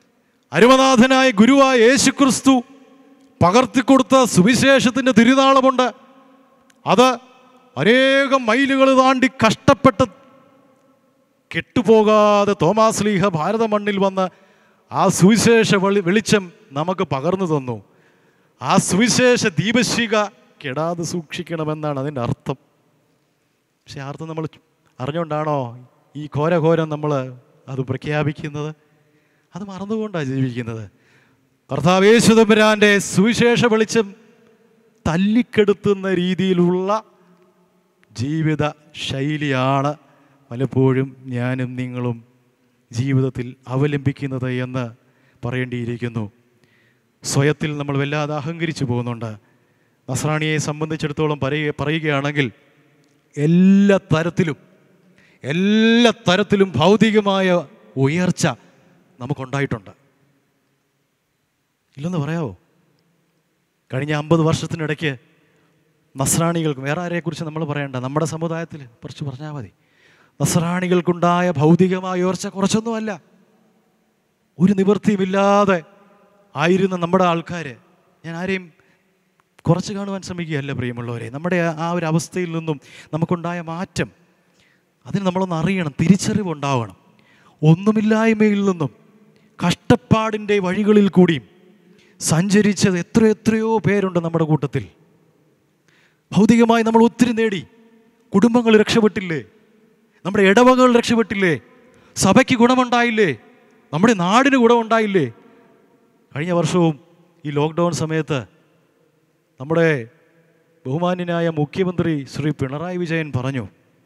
അരുമനാഥനായ ഗുരുവായ യേശുക്രിസ്തു പകർത്തിക്കൊടുത്ത സുവിശേഷത്തിൻ്റെ തിരുനാളമുണ്ട് അത് അനേകം മൈലുകൾ താണ്ടി കഷ്ടപ്പെട്ട് കെട്ടുപോകാതെ തോമാസ് ലീഹ ഭാരത മണ്ണിൽ വന്ന് ആ സുവിശേഷ വെളി വെളിച്ചം നമുക്ക് പകർന്നു തന്നു ആ സുവിശേഷ ദീപശിക കെടാതെ സൂക്ഷിക്കണമെന്നാണ് അതിൻ്റെ അർത്ഥം പക്ഷെ ആ അർത്ഥം നമ്മൾ അറിഞ്ഞുകൊണ്ടാണോ ഈ ഘോരഘോരം നമ്മൾ അത് പ്രഖ്യാപിക്കുന്നത് അത് മറന്നുകൊണ്ടാണ് ജീവിക്കുന്നത് കർത്താവേശുതമ്പുരാൻ്റെ സുവിശേഷ വെളിച്ചം തല്ലിക്കെടുത്തുന്ന രീതിയിലുള്ള ജീവിത ശൈലിയാണ് പലപ്പോഴും ഞാനും നിങ്ങളും ജീവിതത്തിൽ അവലംബിക്കുന്നത് എന്ന് പറയേണ്ടിയിരിക്കുന്നു സ്വയത്തിൽ നമ്മൾ വല്ലാതെ അഹങ്കരിച്ചു പോകുന്നുണ്ട് നസ്രാണിയെ സംബന്ധിച്ചിടത്തോളം പറയുക പറയുകയാണെങ്കിൽ എല്ലാ തരത്തിലും എല്ലാ തരത്തിലും ഭൗതികമായ ഉയർച്ച നമുക്കുണ്ടായിട്ടുണ്ട് ഇല്ലെന്ന് പറയാവോ കഴിഞ്ഞ അമ്പത് വർഷത്തിനിടയ്ക്ക് നസ്രാണികൾക്ക് വേറെ ആരെക്കുറിച്ച് നമ്മൾ പറയണ്ട നമ്മുടെ സമുദായത്തിൽ കുറച്ച് പറഞ്ഞാൽ മതി നസ്രാണികൾക്കുണ്ടായ ഭൗതികമായ ഉയർച്ച കുറച്ചൊന്നുമല്ല ഒരു നിവൃത്തിയുമില്ലാതെ ആയിരുന്ന നമ്മുടെ ആൾക്കാർ ഞാൻ ആരെയും കുറച്ച് കാണുവാൻ ശ്രമിക്കുകയല്ല പ്രിയമുള്ളവരെ നമ്മുടെ ആ- ആ ഒരു അവസ്ഥയിൽ നിന്നും നമുക്കുണ്ടായ മാറ്റം അതിന് നമ്മളൊന്ന് അറിയണം തിരിച്ചറിവുണ്ടാവണം ഒന്നുമില്ലായ്മയിൽ നിന്നും കഷ്ടപ്പാടിൻ്റെ വഴികളിൽ കൂടിയും സഞ്ചരിച്ചത് എത്ര എത്രയോ പേരുണ്ട് നമ്മുടെ കൂട്ടത്തിൽ ഭൗതികമായി നമ്മൾ ഒത്തിരി നേടി കുടുംബങ്ങൾ രക്ഷപ്പെട്ടില്ലേ നമ്മുടെ ഇടവകൾ രക്ഷപ്പെട്ടില്ലേ സഭയ്ക്ക് ഗുണമുണ്ടായില്ലേ നമ്മുടെ നാടിന് ഗുണമുണ്ടായില്ലേ കഴിഞ്ഞ വർഷവും ഈ ലോക്ക്ഡൗൺ സമയത്ത് നമ്മുടെ ബഹുമാന്യനായ മുഖ്യമന്ത്രി ശ്രീ പിണറായി വിജയൻ പറഞ്ഞു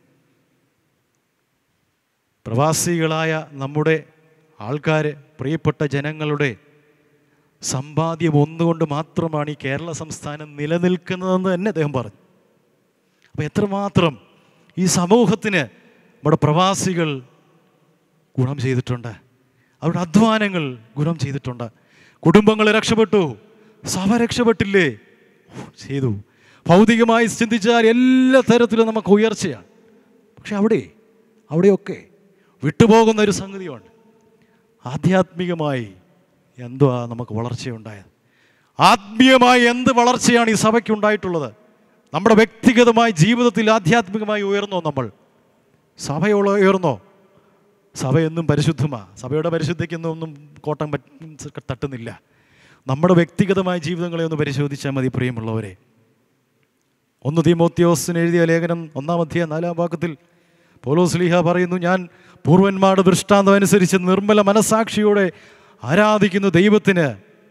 പ്രവാസികളായ നമ്മുടെ ആൾക്കാർ പ്രിയപ്പെട്ട ജനങ്ങളുടെ സമ്പാദ്യം ഒന്നുകൊണ്ട് മാത്രമാണ് ഈ കേരള സംസ്ഥാനം നിലനിൽക്കുന്നതെന്ന് തന്നെ അദ്ദേഹം പറഞ്ഞു അപ്പോൾ എത്രമാത്രം ഈ സമൂഹത്തിന് നമ്മുടെ പ്രവാസികൾ ഗുണം ചെയ്തിട്ടുണ്ട് അവരുടെ അധ്വാനങ്ങൾ ഗുണം ചെയ്തിട്ടുണ്ട് കുടുംബങ്ങൾ രക്ഷപ്പെട്ടു സഭ രക്ഷപ്പെട്ടില്ലേ ചെയ്തു ഭൗതികമായി ചിന്തിച്ചാൽ എല്ലാ തരത്തിലും നമുക്ക് ഉയർച്ചയാണ് പക്ഷെ അവിടെ അവിടെയൊക്കെ വിട്ടുപോകുന്ന ഒരു സംഗതിയുണ്ട് ആധ്യാത്മികമായി എന്തുവാ നമുക്ക് വളർച്ചയുണ്ടായത് ആത്മീയമായി എന്ത് വളർച്ചയാണ് ഈ സഭയ്ക്ക് ഉണ്ടായിട്ടുള്ളത് നമ്മുടെ വ്യക്തിഗതമായ ജീവിതത്തിൽ ആധ്യാത്മികമായി ഉയർന്നോ നമ്മൾ സഭയോളം ഉയർന്നോ സഭ എന്നും പരിശുദ്ധമാ സഭയുടെ പരിശുദ്ധിക്കൊന്നും ഒന്നും കോട്ടം പറ്റ തട്ടുന്നില്ല നമ്മുടെ വ്യക്തിഗതമായ ജീവിതങ്ങളെ ഒന്ന് പരിശോധിച്ചാൽ മതി പ്രിയമുള്ളവരെ ഒന്ന് തീമോത്യോസിന് എഴുതിയ ലേഖനം ഒന്നാം അധ്യായ നാലാം വാക്യത്തിൽ പോലോസ്ലിഹ പറയുന്നു ഞാൻ പൂർവന്മാരുടെ ദൃഷ്ടാന്തം അനുസരിച്ച് നിർമ്മല മനസാക്ഷിയോടെ ആരാധിക്കുന്ന ദൈവത്തിന്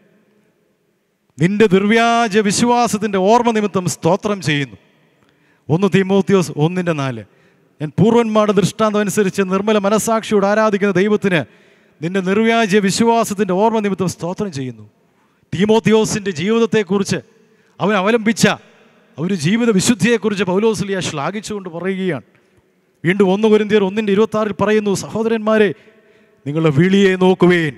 നിന്റെ നിർവ്യാജ വിശ്വാസത്തിൻ്റെ ഓർമ്മ നിമിത്തം സ്തോത്രം ചെയ്യുന്നു ഒന്ന് തീമോത്യോസ് ഒന്നിൻ്റെ നാല് ഞാൻ പൂർവന്മാരുടെ ദൃഷ്ടാന്തം അനുസരിച്ച് നിർമ്മല മനസാക്ഷിയോട് ആരാധിക്കുന്ന ദൈവത്തിന് നിന്റെ നിർവ്യാജ വിശ്വാസത്തിൻ്റെ ഓർമ്മ നിമിത്തം സ്തോത്രം ചെയ്യുന്നു തീമോത്യോസിൻ്റെ ജീവിതത്തെക്കുറിച്ച് അവൻ അവലംബിച്ച ഒരു ജീവിത വിശുദ്ധിയെക്കുറിച്ച് പൗലോസ്ലിയ ശ്ലാഘിച്ചുകൊണ്ട് പറയുകയാണ് വീണ്ടും ഒന്ന് കുരിന്തിയർ ഒന്നിൻ്റെ ഇരുപത്തി ആറിൽ പറയുന്നു സഹോദരന്മാരെ നിങ്ങളുടെ വിളിയെ നോക്കുവേൻ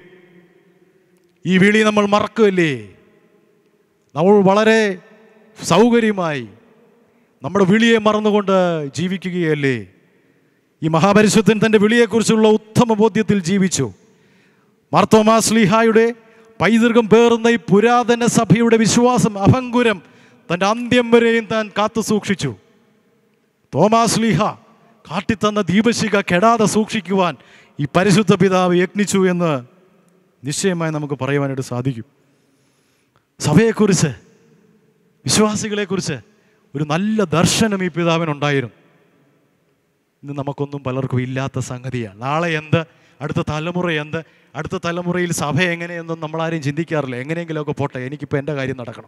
ഈ വിളി നമ്മൾ മറക്കുമല്ലേ നമ്മൾ വളരെ സൗകര്യമായി നമ്മുടെ വിളിയെ മറന്നുകൊണ്ട് ജീവിക്കുകയല്ലേ ഈ മഹാപരിശുദ്ധൻ തൻ്റെ വിളിയെക്കുറിച്ചുള്ള ഉത്തമ ബോധ്യത്തിൽ ജീവിച്ചു മാർത്തോമാ സ്ലിഹായുടെ പൈതൃകം പേറുന്ന ഈ പുരാതന സഭയുടെ വിശ്വാസം അഭങ്കുരം തൻ്റെ അന്ത്യം വരെയും താൻ കാത്തു സൂക്ഷിച്ചു തോമാസ് ലീഹ കാട്ടിത്തന്ന ദീപശിക കെടാതെ സൂക്ഷിക്കുവാൻ ഈ പരിശുദ്ധ പിതാവ് യജ്ഞിച്ചു എന്ന് നിശ്ചയമായി നമുക്ക് പറയുവാനായിട്ട് സാധിക്കും സഭയെക്കുറിച്ച് വിശ്വാസികളെക്കുറിച്ച് ഒരു നല്ല ദർശനം ഈ പിതാവിനുണ്ടായിരുന്നു ഇന്ന് നമുക്കൊന്നും പലർക്കും ഇല്ലാത്ത സംഗതിയാണ് നാളെ എന്ത് അടുത്ത തലമുറ എന്ത് അടുത്ത തലമുറയിൽ സഭ എങ്ങനെയെന്നും നമ്മളാരും ചിന്തിക്കാറില്ല എങ്ങനെയെങ്കിലുമൊക്കെ പോട്ടെ എനിക്കിപ്പോൾ എൻ്റെ കാര്യം നടക്കണം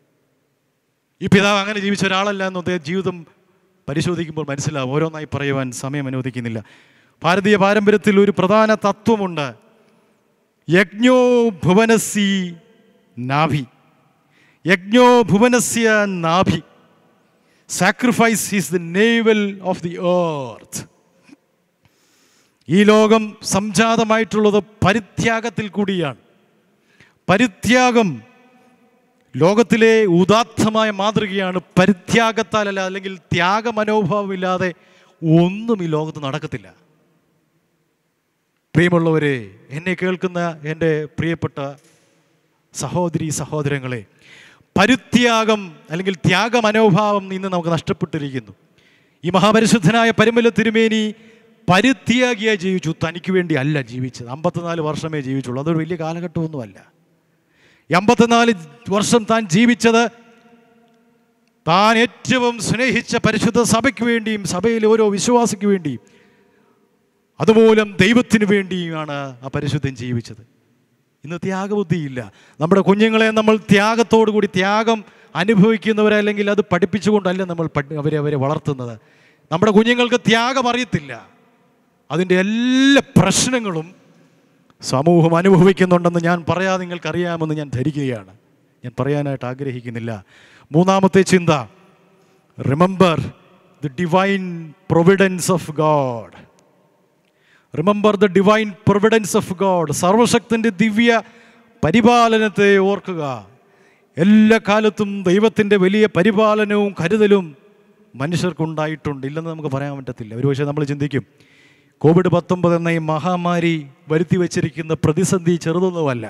ഈ പിതാവ് അങ്ങനെ ജീവിച്ച ഒരാളല്ല എന്ന് അദ്ദേഹം ജീവിതം പരിശോധിക്കുമ്പോൾ മനസ്സിലാവും ഓരോന്നായി പറയുവാൻ സമയം അനുവദിക്കുന്നില്ല ഭാരതീയ പാരമ്പര്യത്തിൽ ഒരു പ്രധാന തത്വമുണ്ട് യജ്ഞോ ഭുവനസി നാഭി യജ്ഞോ ഭുവനസ്യ നാഭി sacrifice is the navel of the earth ഈ ലോകം സംജാതമായിട്ടുള്ളത് പരിത്യാഗത്തിൽ കൂടിയാണ് പരിത്യാഗം ലോകത്തിലെ ഉദാത്തമായ മാതൃകയാണ് പരിത്യാഗത്താലല്ല അല്ലെങ്കിൽ ത്യാഗ മനോഭാവമില്ലാതെ ഒന്നും ഈ ലോകത്ത് നടക്കത്തില്ല പ്രിയമുള്ളവരെ എന്നെ കേൾക്കുന്ന എൻ്റെ പ്രിയപ്പെട്ട സഹോദരി സഹോദരങ്ങളെ പരിത്യാഗം അല്ലെങ്കിൽ ത്യാഗമനോഭാവം ഇന്ന് നമുക്ക് നഷ്ടപ്പെട്ടിരിക്കുന്നു ഈ മഹാപരിശുദ്ധനായ പരിമല തിരുമേനി പരിത്യാഗിയായി ജീവിച്ചു തനിക്ക് വേണ്ടി അല്ല ജീവിച്ചത് അമ്പത്തിനാല് വർഷമേ ജീവിച്ചുള്ളൂ അതൊരു വലിയ കാലഘട്ടമൊന്നുമല്ല ഈ അമ്പത്തിനാല് വർഷം താൻ ജീവിച്ചത് താൻ ഏറ്റവും സ്നേഹിച്ച പരിശുദ്ധ സഭയ്ക്ക് വേണ്ടിയും സഭയിലെ ഓരോ വിശ്വാസിക്ക് വേണ്ടിയും അതുമൂലം ദൈവത്തിന് വേണ്ടിയുമാണ് ആ പരിശുദ്ധൻ ജീവിച്ചത് ഇന്ന് ത്യാഗബുദ്ധിയില്ല നമ്മുടെ കുഞ്ഞുങ്ങളെ നമ്മൾ ത്യാഗത്തോടു കൂടി ത്യാഗം അനുഭവിക്കുന്നവരെ അല്ലെങ്കിൽ അത് പഠിപ്പിച്ചുകൊണ്ടല്ല നമ്മൾ പഠി- അവരെ അവരെ വളർത്തുന്നത് നമ്മുടെ കുഞ്ഞുങ്ങൾക്ക് ത്യാഗം അറിയത്തില്ല അതിൻ്റെ എല്ലാ പ്രശ്നങ്ങളും സമൂഹം അനുഭവിക്കുന്നുണ്ടെന്ന് ഞാൻ പറയാതെ നിങ്ങൾക്കറിയാമെന്ന് ഞാൻ ധരിക്കുകയാണ് ഞാൻ പറയാനായിട്ട് ആഗ്രഹിക്കുന്നില്ല മൂന്നാമത്തെ ചിന്ത remember the divine providence of God remember the divine providence of God സർവശക്തൻ്റെ ദിവ്യ പരിപാലനത്തെ ഓർക്കുക എല്ലാ കാലത്തും ദൈവത്തിൻ്റെ വലിയ പരിപാലനവും കരുതലും മനുഷ്യർക്കുണ്ടായിട്ടുണ്ട് ഇല്ലെന്ന് നമുക്ക് പറയാൻ പറ്റത്തില്ല ഒരുപക്ഷെ നമ്മൾ ചിന്തിക്കും കോവിഡ് പത്തൊമ്പത് എന്ന ഈ മഹാമാരി വരുത്തി വച്ചിരിക്കുന്ന പ്രതിസന്ധി ചെറുതൊന്നുമല്ല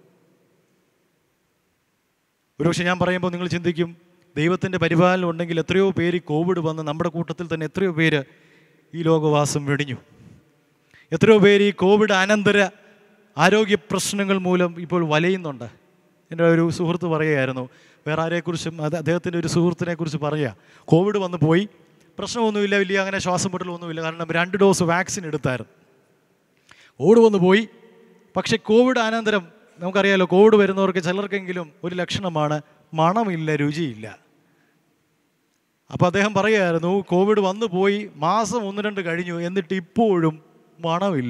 ഒരുപക്ഷെ ഞാൻ പറയുമ്പോൾ നിങ്ങൾ ചിന്തിക്കും ദൈവത്തിൻ്റെ പരിപാലനം ഉണ്ടെങ്കിൽ എത്രയോ പേര് കോവിഡ് വന്ന് നമ്മുടെ കൂട്ടത്തിൽ തന്നെ എത്രയോ പേര് ഈ ലോകവാസം വെടിഞ്ഞു എത്രയോ പേര് ഈ കോവിഡ് അനന്തര ആരോഗ്യ പ്രശ്നങ്ങൾ മൂലം ഇപ്പോൾ വലയുന്നുണ്ട് എൻ്റെ ഒരു സുഹൃത്ത് പറയുകയായിരുന്നു വേറെ ആരെക്കുറിച്ചും അത് അദ്ദേഹത്തിൻ്റെ ഒരു സുഹൃത്തിനെ കുറിച്ച് പറയുക കോവിഡ് വന്ന് പോയി പ്രശ്നമൊന്നുമില്ല വലിയ അങ്ങനെ ശ്വാസം മുട്ടലൊന്നുമില്ല കാരണം രണ്ട് ഡോസ് വാക്സിൻ എടുത്തായിരുന്നു കോവിഡ് വന്ന് പോയി പക്ഷേ കോവിഡ് അനന്തരം നമുക്കറിയാലോ കോവിഡ് വരുന്നവർക്ക് ചിലർക്കെങ്കിലും ഒരു ലക്ഷണമാണ് മണമില്ല രുചിയില്ല അപ്പോൾ അദ്ദേഹം പറയുമായിരുന്നു കോവിഡ് വന്നു പോയി മാസം ഒന്ന് രണ്ട് കഴിഞ്ഞു എന്നിട്ട് ഇപ്പോഴും മണമില്ല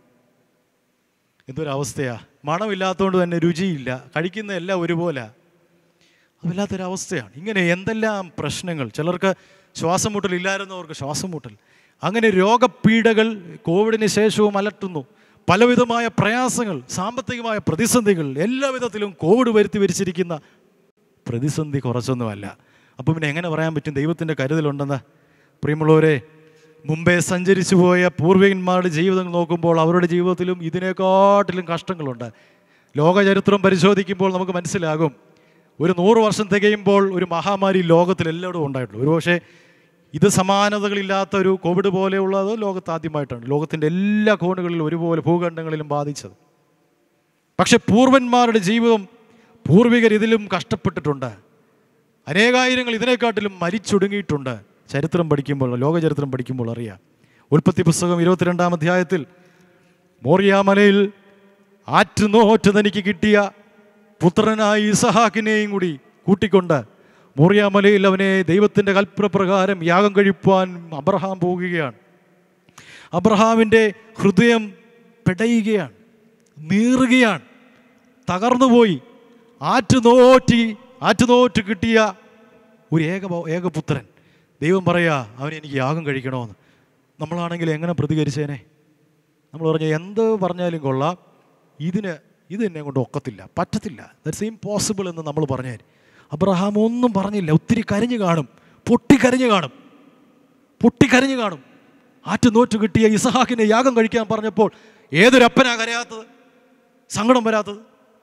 എന്തൊരവസ്ഥയാ മണമില്ലാത്തതുകൊണ്ട് തന്നെ രുചിയില്ല കഴിക്കുന്ന എല്ലാം ഒരുപോലെ അത് വല്ലാത്തൊരവസ്ഥയാണ് ഇങ്ങനെ എന്തെല്ലാം പ്രശ്നങ്ങൾ ചിലർക്ക് ശ്വാസം മുട്ടൽ ഇല്ലായിരുന്നവർക്ക് ശ്വാസം മുട്ടൽ അങ്ങനെ രോഗപീഠകൾ കോവിഡിന് ശേഷവും അലട്ടുന്നു പലവിധമായ പ്രയാസങ്ങൾ സാമ്പത്തികമായ പ്രതിസന്ധികൾ എല്ലാ വിധത്തിലും കോവിഡ് വരുത്തി വരിച്ചിരിക്കുന്ന പ്രതിസന്ധി കുറച്ചൊന്നുമല്ല അപ്പം പിന്നെ എങ്ങനെ പറയാൻ പറ്റും ദൈവത്തിൻ്റെ കരുതലുണ്ടെന്ന് പ്രിയമുള്ളവരെ മുമ്പേ സഞ്ചരിച്ചു പോയ പൂർവികന്മാരുടെ ജീവിതങ്ങൾ നോക്കുമ്പോൾ അവരുടെ ജീവിതത്തിലും ഇതിനെക്കാട്ടിലും കഷ്ടങ്ങളുണ്ട് ലോകചരിത്രം പരിശോധിക്കുമ്പോൾ നമുക്ക് മനസ്സിലാകും ഒരു നൂറ് വർഷം തികയുമ്പോൾ ഒരു മഹാമാരി ലോകത്തിൽ എല്ലായിടും ഉണ്ടായിട്ടുള്ളൂ ഒരുപക്ഷെ ഇത് സമാനതകളില്ലാത്ത ഒരു കോവിഡ് പോലെയുള്ളത് ലോകത്ത് ആദ്യമായിട്ടാണ് ലോകത്തിൻ്റെ എല്ലാ കോണുകളിലും ഒരുപോലെ ഭൂഖണ്ഡങ്ങളിലും ബാധിച്ചത് പക്ഷെ പൂർവന്മാരുടെ ജീവിതം പൂർവികർ ഇതിലും കഷ്ടപ്പെട്ടിട്ടുണ്ട് അനേകായിരങ്ങൾ ഇതിനെക്കാട്ടിലും മരിച്ചൊടുങ്ങിയിട്ടുണ്ട് ചരിത്രം പഠിക്കുമ്പോൾ ലോകചരിത്രം പഠിക്കുമ്പോൾ അറിയാം ഉൽപ്പത്തി പുസ്തകം ഇരുപത്തിരണ്ടാം അധ്യായത്തിൽ മോറിയാമലയിൽ ആറ്റുനോറ്റ് തനിക്ക് കിട്ടിയ പുത്രനായ ഇസഹാക്കിനെയും കൂടി കൂട്ടിക്കൊണ്ട് മോറിയാമലയിൽ അവനെ ദൈവത്തിൻ്റെ കൽപ്പനപ്രകാരം യാഗം കഴിപ്പാൻ അബ്രഹാം പോവുകയാണ് അബ്രഹാമിൻ്റെ ഹൃദയം പിടയുകയാണ് നീറുകയാണ് തകർന്നുപോയി ആറ്റുനോറ്റി ആറ്റുനോറ്റ് കിട്ടിയ ഒരു ഏക ഏകപുത്രൻ ദൈവം പറയാ അവനെ എനിക്ക് യാഗം കഴിക്കണമെന്ന് നമ്മളാണെങ്കിൽ എങ്ങനെ പ്രതികരിച്ചേനെ നമ്മൾ പറഞ്ഞ എന്ത് പറഞ്ഞാലും കൊള്ളാം ഇതിന് ഇത് എന്നെ കൊണ്ട് ഒക്കത്തില്ല പറ്റത്തില്ല ദറ്റ്സ് ഇംപോസിബിൾ എന്ന് നമ്മൾ പറഞ്ഞേൻ അബ്രഹാം ഒന്നും പറഞ്ഞില്ല ഒത്തിരി കരഞ്ഞു കാണും പൊട്ടിക്കരഞ്ഞു കാണും പൊട്ടിക്കരഞ്ഞു കാണും ആറ്റുനോറ്റ് കിട്ടിയ ഇസഹാക്കിനെ യാഗം കഴിക്കാൻ പറഞ്ഞപ്പോൾ ഏതൊരപ്പനാ കരയാത്തത് സങ്കടം വരാത്തത്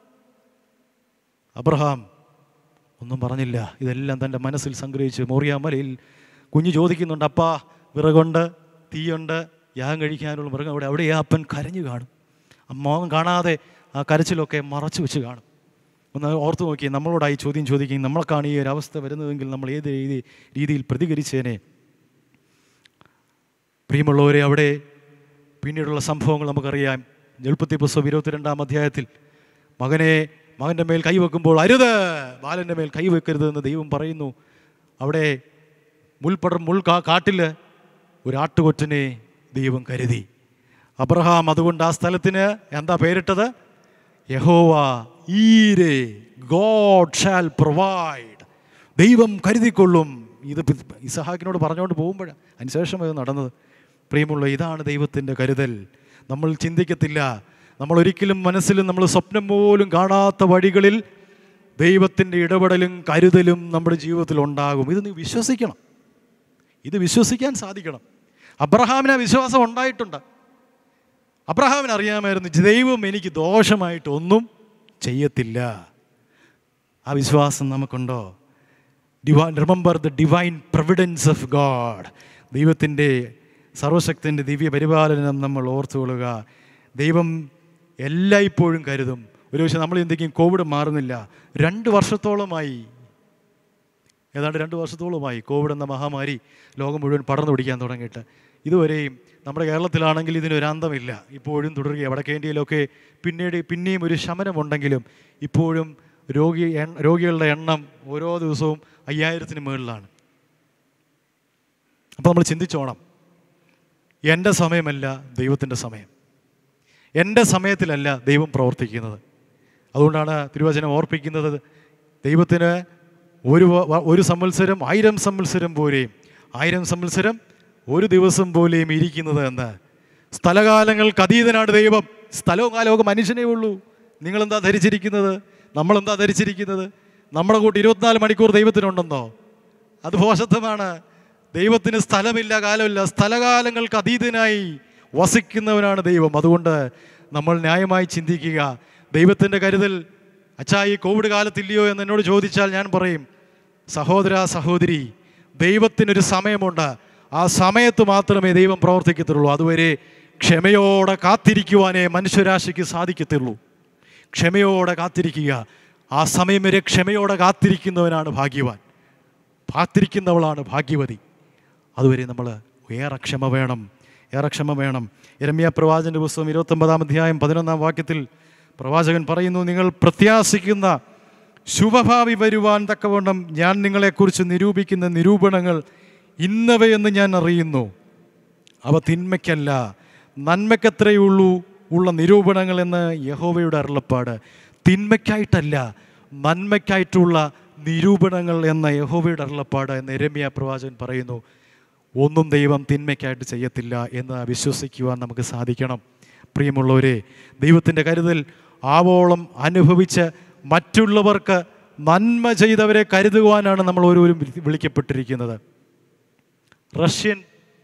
അബ്രഹാം ഒന്നും പറഞ്ഞില്ല ഇതെല്ലാം തൻ്റെ മനസ്സിൽ സംഗ്രഹിച്ച് മോറിയാമലയിൽ കുഞ്ഞ് ചോദിക്കുന്നുണ്ട് അപ്പാ വിറകുണ്ട് തീയുണ്ട് യാഗം കഴിക്കാനുള്ള മൃഗം അവിടെ അവിടെ ആ അപ്പൻ കരഞ്ഞു കാണും അമ്മോൻ കാണാതെ ആ കരച്ചിലൊക്കെ മറച്ചു വെച്ച് കാണും ഒന്ന് ഓർത്ത് നോക്കി നമ്മളോടായി ചോദ്യം ചോദിക്കുകയും നമ്മൾക്കാണ് ഈ ഒരു അവസ്ഥ വരുന്നതെങ്കിൽ നമ്മൾ ഏത് രീതി രീതിയിൽ പ്രതികരിച്ചേനെ പ്രിയമുള്ളവരെ അവിടെ പിന്നീടുള്ള സംഭവങ്ങൾ നമുക്കറിയാം എളുപ്പത്തി പുസ്തകം ഇരുപത്തിരണ്ടാം അധ്യായത്തിൽ മകനെ മകൻ്റെ മേൽ കൈവെക്കുമ്പോൾ അരുത് ബാലൻ്റെ മേൽ കൈവെക്കരുത് എന്ന് ദൈവം പറയുന്നു അവിടെ മുൾപ്പടർ മുൾ കാ കാട്ടിൽ ഒരു ആട്ടുകൊറ്റനെ ദൈവം കരുതി അബ്രഹാം അതുകൊണ്ട് ആ സ്ഥലത്തിന് എന്താ പേരിട്ടത് യഹോവ ഈരേ ഗോഡ് ഷാൽ പ്രൊവൈഡ് ദൈവം കരുതിക്കൊള്ളും ഇത് പി- ഇസഹാക്കിനോട് പറഞ്ഞുകൊണ്ട് പോകുമ്പോഴാണ് അതിനുശേഷം ഇത് നടന്നത് പ്രിയമുള്ള ഇതാണ് ദൈവത്തിൻ്റെ കരുതൽ നമ്മൾ ചിന്തിക്കത്തില്ല നമ്മൾ ഒരിക്കലും മനസ്സിലും നമ്മൾ സ്വപ്നം പോലും കാണാത്ത വഴികളിൽ ദൈവത്തിൻ്റെ ഇടപെടലും കരുതലും നമ്മുടെ ജീവിതത്തിൽ ഉണ്ടാകും ഇത് നീ വിശ്വസിക്കണം ഇത് വിശ്വസിക്കാൻ സാധിക്കണം അബ്രഹാമിന് ആ വിശ്വാസം ഉണ്ടായിട്ടുണ്ട് അബ്രഹാമിന് അറിയാമായിരുന്നു ദൈവം എനിക്ക് ദോഷമായിട്ടൊന്നും ചെയ്യത്തില്ല ആ വിശ്വാസം നമുക്കുണ്ടോ divine remember the divine providence of God ദൈവത്തിൻ്റെ സർവശക്തിൻ്റെ ദിവ്യ പരിപാലനം നമ്മൾ ഓർത്തുകൊള്ളുക ദൈവം എല്ലായ്പ്പോഴും കരുതും ഒരു പക്ഷേ നമ്മൾ എന്തെങ്കിലും കോവിഡ് മാറുന്നില്ല രണ്ട് വർഷത്തോളമായി ഏതാണ്ട് രണ്ട് വർഷത്തോളമായി കോവിഡ് എന്ന മഹാമാരി ലോകം മുഴുവൻ പടർന്നു പിടിക്കാൻ തുടങ്ങിയിട്ട് ഇതുവരെയും നമ്മുടെ കേരളത്തിലാണെങ്കിൽ ഇതിനൊരു അന്തമില്ല ഇപ്പോഴും തുടരുക വടക്കേന്ത്യയിലൊക്കെ പിന്നീട് പിന്നെയും ഒരു ശമനമുണ്ടെങ്കിലും ഇപ്പോഴും രോഗി എൺ- രോഗികളുടെ എണ്ണം ഓരോ ദിവസവും അയ്യായിരത്തിന് മുകളിലാണ് അപ്പോൾ നമ്മൾ ചിന്തിച്ചോണം എൻ്റെ സമയമല്ല ദൈവത്തിൻ്റെ സമയം എൻ്റെ സമയത്തിലല്ല ദൈവം പ്രവർത്തിക്കുന്നത് അതുകൊണ്ടാണ് തിരുവചനം ഓർപ്പിക്കുന്നത് ദൈവത്തിന് ഒരു വ- ഒരു സംവത്സരം ആയിരം സംവത്സരം പോലെയും ആയിരം സംവത്സരം ഒരു ദിവസം പോലെയും ഇരിക്കുന്നത് എന്ന് സ്ഥലകാലങ്ങൾക്ക് അതീതനാണ് ദൈവം സ്ഥലവും കാലവും ഒക്കെ മനുഷ്യനേ ഉള്ളൂ നിങ്ങളെന്താ ധരിച്ചിരിക്കുന്നത് നമ്മളെന്താ ധരിച്ചിരിക്കുന്നത് നമ്മുടെ കൂട്ടി ഇരുപത്തിനാല് മണിക്കൂർ ദൈവത്തിനുണ്ടെന്നോ അത് ഭോഷത്വമാണ് ദൈവത്തിന് സ്ഥലമില്ല കാലമില്ല സ്ഥലകാലങ്ങൾക്ക് അതീതനായി വസിക്കുന്നവനാണ് ദൈവം അതുകൊണ്ട് നമ്മൾ ന്യായമായി ചിന്തിക്കുക ദൈവത്തിൻ്റെ കരുതൽ അച്ഛാ ഈ കോവിഡ് കാലത്തില്ലയോ എന്ന് എന്നോട് ചോദിച്ചാൽ ഞാൻ പറയും സഹോദര സഹോദരി ദൈവത്തിനൊരു സമയമുണ്ട് ആ സമയത്ത് മാത്രമേ ദൈവം പ്രവർത്തിക്കത്തുള്ളൂ അതുവരെ ക്ഷമയോടെ കാത്തിരിക്കുവാനേ മനുഷ്യരാശിക്ക് സാധിക്കത്തുള്ളൂ ക്ഷമയോടെ കാത്തിരിക്കുക ആ സമയം വരെ ക്ഷമയോടെ കാത്തിരിക്കുന്നവനാണ് ഭാഗ്യവാൻ കാത്തിരിക്കുന്നവളാണ് ഭാഗ്യവതി അതുവരെ നമ്മൾ ഏറെ ക്ഷമ വേണം ഏറെ ക്ഷമ വേണം എരമ്യ പ്രവാചൻ്റെ പുസ്തകം ഇരുപത്തൊമ്പതാം അധ്യായം പതിനൊന്നാം വാക്യത്തിൽ പ്രവാചകൻ പറയുന്നു നിങ്ങൾ പ്രത്യാശിക്കുന്ന ശുഭഭാവി വരുവാൻ തക്കവണ്ണം ഞാൻ നിങ്ങളെക്കുറിച്ച് നിരൂപിക്കുന്ന നിരൂപണങ്ങൾ ഇന്നവയെന്ന് ഞാൻ അറിയുന്നു അവ തിന്മയ്ക്കല്ല നന്മയ്ക്കത്രയുള്ളൂ ഉള്ള നിരൂപണങ്ങൾ എന്ന് യഹോവയുടെ അരുളപ്പാട് തിന്മയ്ക്കായിട്ടല്ല നന്മയ്ക്കായിട്ടുള്ള നിരൂപണങ്ങൾ എന്ന യഹോവയുടെ അരുളപ്പാട് എന്ന് എരമ്യ പ്രവാചകൻ പറയുന്നു ഒന്നും ദൈവം തിന്മയ്ക്കായിട്ട് ചെയ്യത്തില്ല എന്ന് വിശ്വസിക്കുവാൻ നമുക്ക് സാധിക്കണം പ്രിയമുള്ളവരെ ദൈവത്തിൻ്റെ കരുതൽ ആവോളം അനുഭവിച്ച് മറ്റുള്ളവർക്ക് നന്മ ചെയ്തവരെ കരുതുവാനാണ് നമ്മൾ ഓരോരും വിളിക്കപ്പെട്ടിരിക്കുന്നത് റഷ്യൻ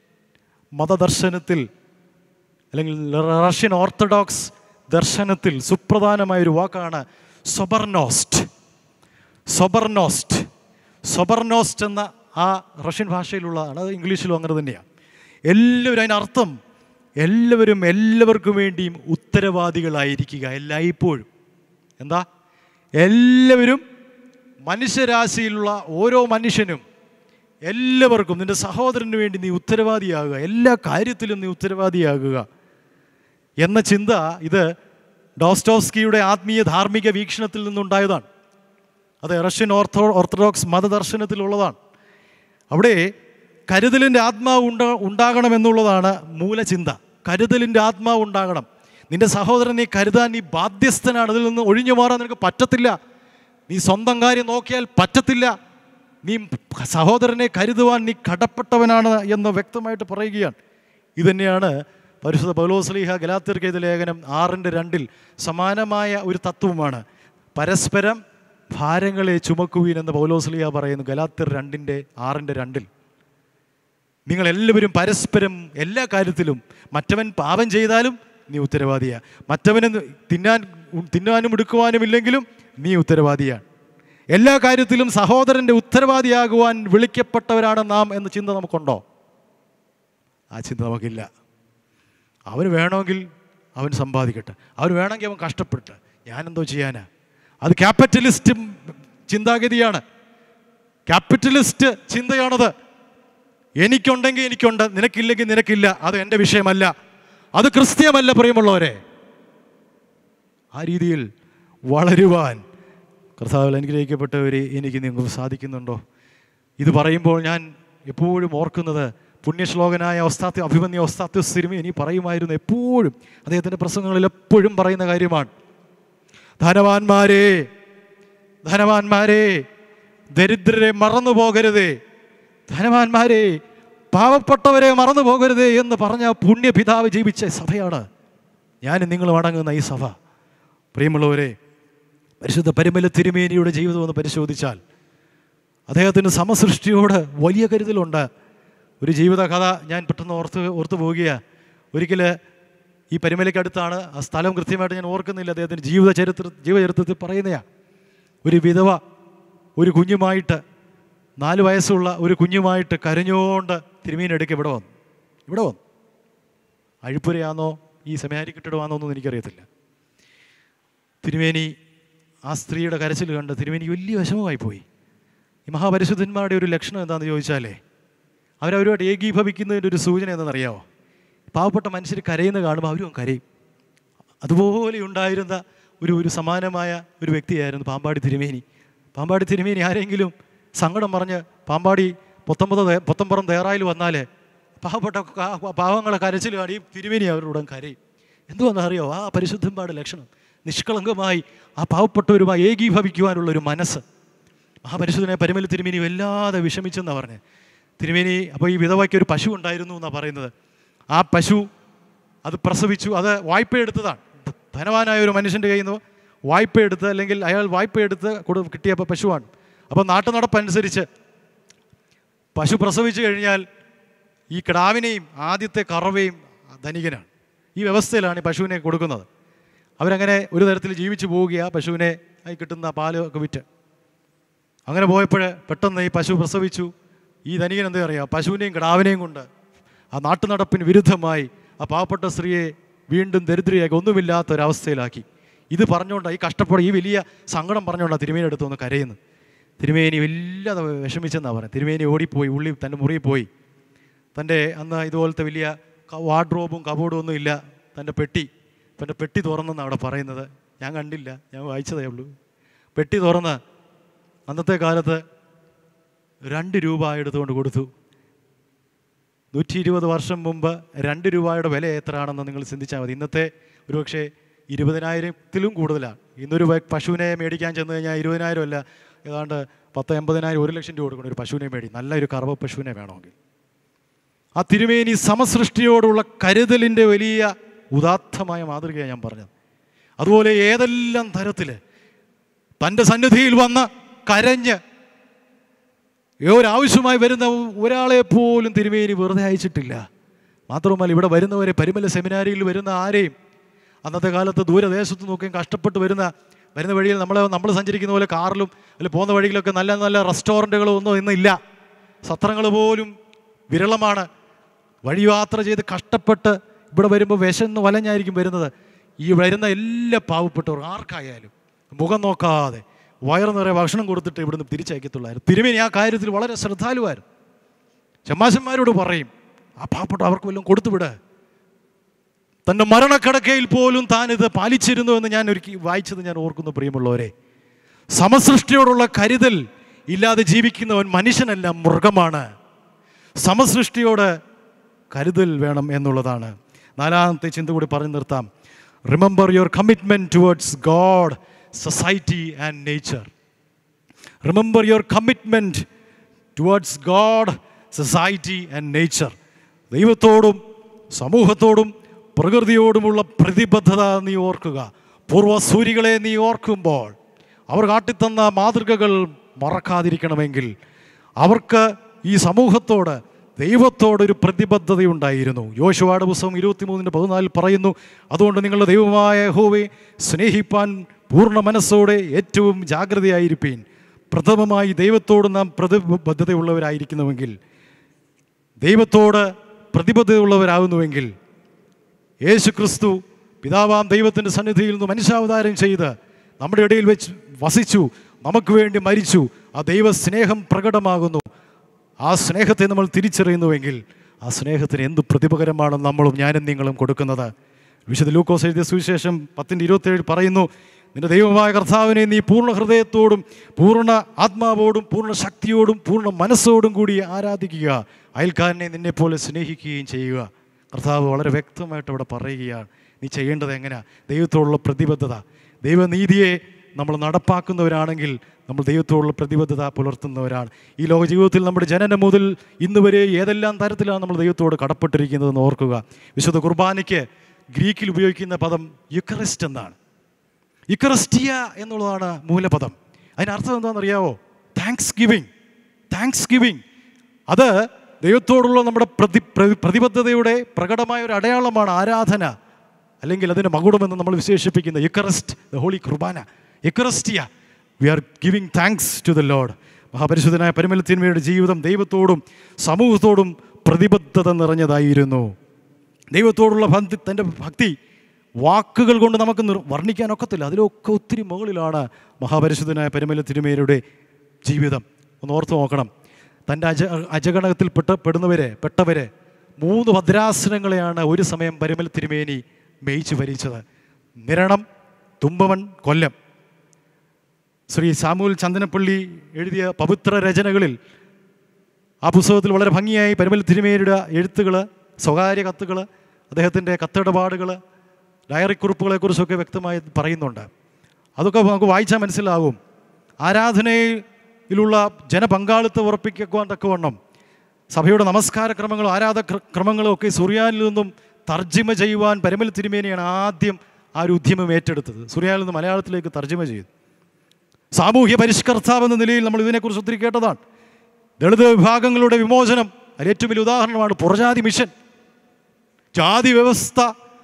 മതദർശനത്തിൽ അല്ലെങ്കിൽ റഷ്യൻ ഓർത്തഡോക്സ് ദർശനത്തിൽ സുപ്രധാനമായ ഒരു വാക്കാണ് സൊബർനോസ്റ്റ് സൊബർനോസ്റ്റ് സൊബർനോസ്റ്റ് എന്ന ആ റഷ്യൻ ഭാഷയിലുള്ളതാണ് അത് ഇംഗ്ലീഷിലും അങ്ങനെ തന്നെയാണ് എല്ലാവരും അതിനർത്ഥം എല്ലാവരും എല്ലാവർക്കും വേണ്ടിയും ഉത്തരവാദികളായിരിക്കുക എല്ലായ്പ്പോഴും എന്താ എല്ലാവരും മനുഷ്യരാശിയിലുള്ള ഓരോ മനുഷ്യനും എല്ലാവർക്കും നിന്റെ സഹോദരന് വേണ്ടി നീ ഉത്തരവാദിയാകുക എല്ലാ കാര്യത്തിലും നീ ഉത്തരവാദിയാകുക എന്ന ചിന്ത ഇത് ഡോസ്റ്റോസ്കിയുടെ ആത്മീയ ധാർമ്മിക വീക്ഷണത്തിൽ നിന്നുണ്ടായതാണ് അത് റഷ്യൻ ഓർത്തോ ഓർത്തഡോക്സ് മതദർശനത്തിലുള്ളതാണ് അവിടെ കരുതലിൻ്റെ ആത്മാവ് ഉണ്ട ഉണ്ടാകണമെന്നുള്ളതാണ് മൂലചിന്ത കരുതലിൻ്റെ ആത്മാവ് ഉണ്ടാകണം നിന്റെ സഹോദരനെ കരുതാൻ നീ ബാധ്യസ്ഥനാണ് അതിൽ നിന്ന് ഒഴിഞ്ഞു മാറാൻ നിനക്ക് പറ്റത്തില്ല നീ സ്വന്തം കാര്യം നോക്കിയാൽ പറ്റത്തില്ല നീ സഹോദരനെ കരുതുവാൻ നീ കടപ്പെട്ടവനാണ് എന്ന് വ്യക്തമായിട്ട് പറയുകയാണ് ഇതുതന്നെയാണ് പരിശുദ്ധ പൗലോസ്ലീഹ ഗലാത്തിർക്കെയ്ത ലേഖനം ആറിൻ്റെ രണ്ടിൽ സമാനമായ ഒരു തത്വമാണ് പരസ്പരം ഭാരങ്ങളെ ചുമക്കുവീൻ എന്ന് പൗലോസ്ലീഹ പറയുന്നു ഗലാത്തിർ രണ്ടിൻ്റെ ആറിൻ്റെ രണ്ടിൽ നിങ്ങൾ എല്ലാവരും പരസ്പരം എല്ലാ കാര്യത്തിലും മറ്റവൻ പാപം ചെയ്താലും നീ ഉത്തരവാദിയാ മറ്റവന് തിന്നാൻ തിന്നാനും എടുക്കുവാനും ഇല്ലെങ്കിലും നീ ഉത്തരവാദിയാണ് എല്ലാ കാര്യത്തിലും സഹോദരൻ്റെ ഉത്തരവാദിയാകുവാൻ വിളിക്കപ്പെട്ടവരാണ് നാം എന്ന ചിന്ത നമുക്കുണ്ടോ ആ ചിന്ത നമുക്കില്ല അവന് വേണമെങ്കിൽ അവൻ സമ്പാദിക്കട്ടെ അവന് വേണമെങ്കിൽ അവൻ കഷ്ടപ്പെട്ട് ഞാനെന്തോ ചെയ്യാനാ അത് ക്യാപിറ്റലിസ്റ്റ് ചിന്താഗതിയാണ് ക്യാപിറ്റലിസ്റ്റ് ചിന്തയാണത് എനിക്കുണ്ടെങ്കിൽ എനിക്കുണ്ട് നിനക്കില്ലെങ്കിൽ നിനക്കില്ല അത് എൻ്റെ വിഷയമല്ല അത് ക്രിസ്ത്യമല്ല പ്രിയമുള്ളവരെ ആ രീതിയിൽ വളരുവാൻ കർത്താവിൽ അനുഗ്രഹിക്കപ്പെട്ടവരെ എനിക്ക് നിങ്ങൾക്ക് സാധിക്കുന്നുണ്ടോ ഇത് പറയുമ്പോൾ ഞാൻ എപ്പോഴും ഓർക്കുന്നത് പുണ്യശ്ലോകനായ ഒസ്താത്യ അഭിമന്യ ഒസ്താത്യ സിനിമ ഇനി പറയുമായിരുന്നു എപ്പോഴും അദ്ദേഹത്തിൻ്റെ പ്രസംഗങ്ങളിൽ എപ്പോഴും പറയുന്ന കാര്യമാണ് ധനവാന്മാരെ ധനവാന്മാരെ ദരിദ്രരെ മറന്നു പോകരുതേ ധനവാന്മാരെ പാവപ്പെട്ടവരെ മറന്നു പോകരുതേ എന്ന് പറഞ്ഞ പുണ്യപിതാവ് ജീവിച്ച സഭയാണ് ഞാൻ നിങ്ങൾ അടങ്ങുന്ന ഈ സഭ പ്രിയമുള്ളവരെ പരിശുദ്ധ പരിമല തിരുമേനിയുടെ ജീവിതം ഒന്ന് പരിശോധിച്ചാൽ അദ്ദേഹത്തിന് സമസൃഷ്ടിയോട് വലിയ കരുതലുണ്ട് ഒരു ജീവിത കഥ ഞാൻ പെട്ടെന്ന് ഓർത്ത് ഓർത്തു പോവുകയാണ് ഒരിക്കൽ ഈ പരിമലയ്ക്കടുത്താണ് ആ സ്ഥലം കൃത്യമായിട്ട് ഞാൻ ഓർക്കുന്നില്ല അദ്ദേഹത്തിൻ്റെ ജീവിത ചരിത്ര ജീവചരിത്രത്തിൽ പറയുന്നതാണ് ഒരു വിധവ ഒരു കുഞ്ഞുമായിട്ട് നാല് വയസ്സുള്ള ഒരു കുഞ്ഞുമായിട്ട് കരഞ്ഞുകൊണ്ട് തിരുമീനെടുക്ക് ഇവിടെ വന്നു ഇവിടെ വന്നു അഴിപ്പുരയാണോ ഈ സെമിനാരി കെട്ടിടമാണോ എന്നൊന്നും എനിക്കറിയത്തില്ല തിരുമേനി ആ സ്ത്രീയുടെ കരച്ചിൽ കണ്ട് തിരുമേനിക്ക് വലിയ വിഷമമായി പോയി ഈ മഹാപരിശുദ്ധന്മാരുടെ ഒരു ലക്ഷണം എന്താണെന്ന് ചോദിച്ചാലേ അവരവരുമായിട്ട് ഏകീഭവിക്കുന്നതിൻ്റെ ഒരു സൂചന എന്തെന്നറിയാമോ പാവപ്പെട്ട മനുഷ്യർ കരയുന്ന കാണുമ്പോൾ അവരും കരയും അതുപോലെ ഉണ്ടായിരുന്ന ഒരു ഒരു സമാനമായ ഒരു വ്യക്തിയായിരുന്നു പാമ്പാടി തിരുമേനി പാമ്പാടി തിരുമേനി ആരെങ്കിലും സങ്കടം പറഞ്ഞ് പാമ്പാടി പൊത്തമ്പത് തേ- പൊത്തമ്പുറം തേറായിൽ വന്നാൽ പാവപ്പെട്ട കാ- പാവങ്ങളെ കരച്ചിൽ കാണി ഈ തിരുമേനി അവരുടെ കരയും എന്തുവെന്നറിയോ ആ പരിശുദ്ധന്മാരുടെ ലക്ഷണം നിഷ്കളങ്കമായി ആ പാവപ്പെട്ടവരുമായി ഏകീഭവിക്കുവാനുള്ള ഒരു മനസ്സ് മഹാപരിശുദ്ധനെ പരിമല തിരുമേനി വല്ലാതെ വിഷമിച്ചെന്നാണ് പറഞ്ഞത് തിരുമേനി അപ്പോൾ ഈ വിധവയ്ക്ക് ഒരു പശു ഉണ്ടായിരുന്നു എന്നാണ് പറയുന്നത് ആ പശു അത് പ്രസവിച്ചു അത് വായ്പ എടുത്തതാണ് ധനവാനായ ഒരു മനുഷ്യൻ്റെ കയ്യിൽ നിന്ന് വായ്പ എടുത്ത് അല്ലെങ്കിൽ അയാൾ വായ്പ എടുത്ത് കൊടു കിട്ടിയ പശുവാണ് അപ്പോൾ നാട്ടു നടപ്പനുസരിച്ച് പശു പ്രസവിച്ചു കഴിഞ്ഞാൽ ഈ കിടാവിനെയും ആദ്യത്തെ കറവയും ധനികനാണ് ഈ വ്യവസ്ഥയിലാണ് ഈ പശുവിനെ കൊടുക്കുന്നത് അവരങ്ങനെ ഒരു തരത്തിൽ ജീവിച്ചു പോവുകയാ പശുവിനെ ആയി കിട്ടുന്ന പാല് ഒക്കെ വിറ്റ് അങ്ങനെ പോയപ്പോൾ പെട്ടെന്ന് ഈ പശു പ്രസവിച്ചു ഈ ധനികൻ എന്താ പറയുക പശുവിനെയും കിടാവിനെയും കൊണ്ട് ആ നാട്ടുനടപ്പിന് വിരുദ്ധമായി ആ പാവപ്പെട്ട സ്ത്രീയെ വീണ്ടും ദരിദ്രയാക്കി ഒന്നുമില്ലാത്ത ഒരവസ്ഥയിലാക്കി ഇത് പറഞ്ഞുകൊണ്ടാണ് ഈ കഷ്ടപ്പാട് ഈ വലിയ സങ്കടം പറഞ്ഞുകൊണ്ടാണ് തിരുമേനി എടുത്ത് ഒന്ന് കരയുന്നത് തിരുമേനി വല്ലാതെ വിഷമിച്ചെന്നാണ് പറയുന്നത് തിരുമേനി ഓടിപ്പോയി ഉള്ളി തൻ്റെ മുറിയിൽ പോയി തൻ്റെ അന്ന് ഇതുപോലത്തെ വലിയ ക- വാർഡ്രോബും കബോർഡും ഒന്നും ഇല്ല തൻ്റെ പെട്ടി തൻ്റെ പെട്ടി തുറന്നെന്നാണ് അവിടെ പറയുന്നത് ഞാൻ കണ്ടില്ല ഞാൻ വായിച്ചതേ ഉള്ളൂ പെട്ടി തുറന്ന് അന്നത്തെ കാലത്ത് രണ്ട് രൂപ എടുത്തുകൊണ്ട് കൊടുത്തു നൂറ്റി ഇരുപത് വർഷം മുമ്പ് രണ്ട് രൂപയുടെ വില എത്രയാണെന്ന് നിങ്ങൾ ചിന്തിച്ചാൽ മതി ഇന്നത്തെ ഒരുപക്ഷെ ഇരുപതിനായിരത്തിലും കൂടുതലാണ് ഇന്നൊരു വ- പശുവിനെ മേടിക്കാൻ ചെന്ന് കഴിഞ്ഞാൽ ഇരുപതിനായിരം അല്ല ഏതാണ്ട് പത്ത് എൺപതിനായിരം ഒരു ലക്ഷം രൂപ കൊടുക്കണം ഒരു പശുവിനെ മേടി നല്ലൊരു കറവ പശുവിനെ വേണമെങ്കിൽ ആ തിരുമേനി സമസൃഷ്ടിയോടുള്ള കരുതലിൻ്റെ വലിയ ഉദാത്തമായ മാതൃകയാണ് ഞാൻ പറഞ്ഞത് അതുപോലെ ഏതെല്ലാം തരത്തിൽ തൻ്റെ സന്നിധിയിൽ വന്ന് കരഞ്ഞ് ഒരാവശ്യമായി വരുന്ന ഒരാളെ പോലും തിരുമേനി വെറുതെ അയച്ചിട്ടില്ല മാത്രമല്ല ഇവിടെ വരുന്നവരെ പരിമല സെമിനാരിയിൽ വരുന്ന ആരെയും അന്നത്തെ കാലത്ത് ദൂരദേശത്ത് നോക്കിയും കഷ്ടപ്പെട്ട് വരുന്ന വരുന്ന വഴിയിൽ നമ്മൾ നമ്മൾ സഞ്ചരിക്കുന്ന പോലെ കാറിലും അല്ലെങ്കിൽ പോകുന്ന വഴിയിലൊക്കെ നല്ല നല്ല റെസ്റ്റോറൻറ്റുകളോ ഒന്നും ഇന്നില്ല സത്രങ്ങൾ പോലും വിരളമാണ് വഴി യാത്ര ചെയ്ത് കഷ്ടപ്പെട്ട് ഇവിടെ വരുമ്പോൾ വിശന്ന് വലഞ്ഞായിരിക്കും വരുന്നത് ഈ വരുന്ന എല്ലാ പാവപ്പെട്ടവർ ആർക്കായാലും മുഖം നോക്കാതെ വയറ് നിറയെ ഭക്ഷണം കൊടുത്തിട്ട് ഇവിടുന്ന് തിരിച്ചയക്കത്തുള്ളായിരുന്നു തിരുമേനി ആ കാര്യത്തിൽ വളരെ ശ്രദ്ധാലുവായിരുന്നു ചമ്മാശന്മാരോട് പറയും ആ പാവപ്പെട്ട അവർക്ക് വല്ലതും കൊടുത്തുവിട് തൻ്റെ മരണക്കിടക്കയിൽ പോലും താനിത് പാലിച്ചിരുന്നു എന്ന് ഞാൻ ഒരിക്കൽ വായിച്ചത് ഞാൻ ഓർക്കുന്നു പ്രിയമുള്ളവരെ സമസൃഷ്ടിയോടുള്ള കരുതൽ ഇല്ലാതെ ജീവിക്കുന്നവൻ മനുഷ്യനല്ല മൃഗമാണ് സമസൃഷ്ടിയോട് കരുതൽ വേണം എന്നുള്ളതാണ് നാലാമത്തെ ചിന്ത കൂടി പറഞ്ഞു നിർത്താം remember your commitment towards God society and nature remember your commitment towards God society and nature ദൈവത്തോടും സമൂഹത്തോടും പ്രകൃതിയോടുമുള്ള പ്രതിബദ്ധത നീ ഓർക്കുക പൂർവ്വസൂരികളെ നീ ഓർക്കുമ്പോൾ അവർ കാട്ടിത്തന്ന മാതൃകകൾ മറക്കാതിരിക്കണമെങ്കിൽ അവർക്ക് ഈ സമൂഹത്തോട് ദൈവത്തോടൊരു പ്രതിബദ്ധതയുണ്ടായിരുന്നു യോശുവാട് പുസ്തകം ഇരുപത്തിമൂന്നിൻ്റെ പതിനാലിൽ പറയുന്നു അതുകൊണ്ട് നിങ്ങളുടെ ദൈവമായ യഹോവയെ സ്നേഹിപ്പാൻ പൂർണ്ണ മനസ്സോടെ ഏറ്റവും ജാഗ്രതയായിരിപ്പീൻ പ്രഥമമായി ദൈവത്തോട് നാം പ്രതിബദ്ധതയുള്ളവരായിരിക്കുന്നുവെങ്കിൽ ദൈവത്തോട് പ്രതിബദ്ധതയുള്ളവരാകുന്നുവെങ്കിൽ യേശു ക്രിസ്തു പിതാവാം ദൈവത്തിൻ്റെ സന്നിധിയിൽ നിന്ന് മനുഷ്യാവതാരം ചെയ്ത് നമ്മുടെ ഇടയിൽ വെച്ച് വസിച്ചു നമുക്ക് വേണ്ടി മരിച്ചു ആ ദൈവ സ്നേഹം പ്രകടമാകുന്നു ആ സ്നേഹത്തെ നമ്മൾ തിരിച്ചറിയുന്നുവെങ്കിൽ ആ സ്നേഹത്തിന് എന്ത് പ്രതിപകരമാണ് നമ്മളും ഞാനും നിങ്ങളും കൊടുക്കുന്നത് വിശുദ്ധ ലൂക്കോസ് എഴുതിയ സുവിശേഷം പത്തിൻ്റെ ഇരുപത്തേഴ് പറയുന്നു നിന്റെ ദൈവമായ കർത്താവിനെ നീ പൂർണ്ണ ഹൃദയത്തോടും പൂർണ്ണ ആത്മാവോടും പൂർണ്ണ ശക്തിയോടും പൂർണ്ണ മനസ്സോടും കൂടി ആരാധിക്കുക അയൽക്കാരനെ നിന്നെപ്പോലെ സ്നേഹിക്കുകയും ചെയ്യുക കർത്താവ് വളരെ വ്യക്തമായിട്ട് അവിടെ പറയുകയാണ് നീ ചെയ്യേണ്ടത് എങ്ങനെയാ ദൈവത്തോടുള്ള പ്രതിബദ്ധത ദൈവനീതിയെ നമ്മൾ നടപ്പാക്കുന്നവരാണെങ്കിൽ നമ്മൾ ദൈവത്തോടുള്ള പ്രതിബദ്ധത പുലർത്തുന്നവരാണ് ഈ ലോക ജീവിതത്തിൽ നമ്മുടെ ജനനം മുതൽ ഇന്ന് വരെ ഏതെല്ലാം തരത്തിലാണ് നമ്മൾ ദൈവത്തോട് കടപ്പെട്ടിരിക്കുന്നതെന്ന് ഓർക്കുക വിശുദ്ധ കുർബാനയ്ക്ക് ഗ്രീക്കിൽ ഉപയോഗിക്കുന്ന പദം യുക്കറിസ്റ്റ് എന്നാണ് ഇക്കറസ്റ്റിയ എന്നുള്ളതാണ് മൂലപദം അതിനർത്ഥം എന്താണെന്നറിയാവോ താങ്ക്സ് ഗിവിങ് താങ്ക്സ് ഗിവിങ് അത് ദൈവത്തോടുള്ള നമ്മുടെ പ്രതി പ്രതി- പ്രതിബദ്ധതയുടെ പ്രകടമായ ഒരു അടയാളമാണ് ആരാധന അല്ലെങ്കിൽ അതിൻ്റെ മകുടമെന്ന് നമ്മൾ വിശേഷിപ്പിക്കുന്ന യുക്കറസ്റ്റ് ദ ഹോളി കുർബാന യുക്കറസ്റ്റിയ we are giving thanks to the lord മഹാപരിശുദ്ധനായ പരിമലത്തിന്മയുടെ ജീവിതം ദൈവത്തോടും സമൂഹത്തോടും പ്രതിബദ്ധത നിറഞ്ഞതായിരുന്നു ദൈവത്തോടുള്ള ഭക്തി തൻ്റെ ഭക്തി വാക്കുകൾ കൊണ്ട് നമുക്ക് നിർ വർണ്ണിക്കാനൊക്കത്തില്ല അതിലൊക്കെ ഒത്തിരി മുകളിലാണ് മഹാപരിശുദ്ധനായ പരിമല തിരുമേരുടെ ജീവിതം ഒന്ന് ഓർത്ത് നോക്കണം തൻ്റെ അജ അജഗണത്തിൽ പെട്ട പെടുന്നവരെ പെട്ടവരെ മൂന്ന് ഭദ്രാസനങ്ങളെയാണ് ഒരു സമയം പരിമല തിരുമേനി മേയിച്ച് ഭരിച്ചത് നിരണം തുമ്പമൺ കൊല്ലം ശ്രീ സാമൂൽ ചന്ദനപ്പള്ളി എഴുതിയ പവിത്ര രചനകളിൽ ആ പുസ്തകത്തിൽ വളരെ ഭംഗിയായി പരിമൽ തിരുമേനിയുടെ എഴുത്തുകൾ സ്വകാര്യ കത്തുകൾ അദ്ദേഹത്തിൻ്റെ കത്തിടപാടുകൾ ഡയറി കുറിപ്പുകളെക്കുറിച്ചൊക്കെ വ്യക്തമായി പറയുന്നുണ്ട് അതൊക്കെ നമുക്ക് വായിച്ചാൽ മനസ്സിലാകും ആരാധനയിലുള്ള ജനപങ്കാളിത്തം ഉറപ്പിക്കുവാൻ തക്കവണ്ണം സഭയുടെ നമസ്കാര ക്രമങ്ങളും ആരാധ ക്ര- ക്രമങ്ങളും ഒക്കെ സുറിയാനിൽ നിന്നും തർജിമ ചെയ്യുവാൻ പരിമൽ തിരുമേനിയാണ് ആദ്യം ആ ഒരു ഉദ്യമം ഏറ്റെടുത്തത് സുറിയാനിൽ നിന്ന് മലയാളത്തിലേക്ക് തർജിമ ചെയ്തു സാമൂഹ്യ പരിഷ്കർത്താവ് എന്ന നിലയിൽ നമ്മൾ ഇതിനെക്കുറിച്ച് ഒത്തിരി കേട്ടതാണ് ദളിത് വിഭാഗങ്ങളുടെ വിമോചനം അതിൽ ഏറ്റവും വലിയ ഉദാഹരണമാണ് പുറജാതി മിഷൻ ജാതി വ്യവസ്ഥ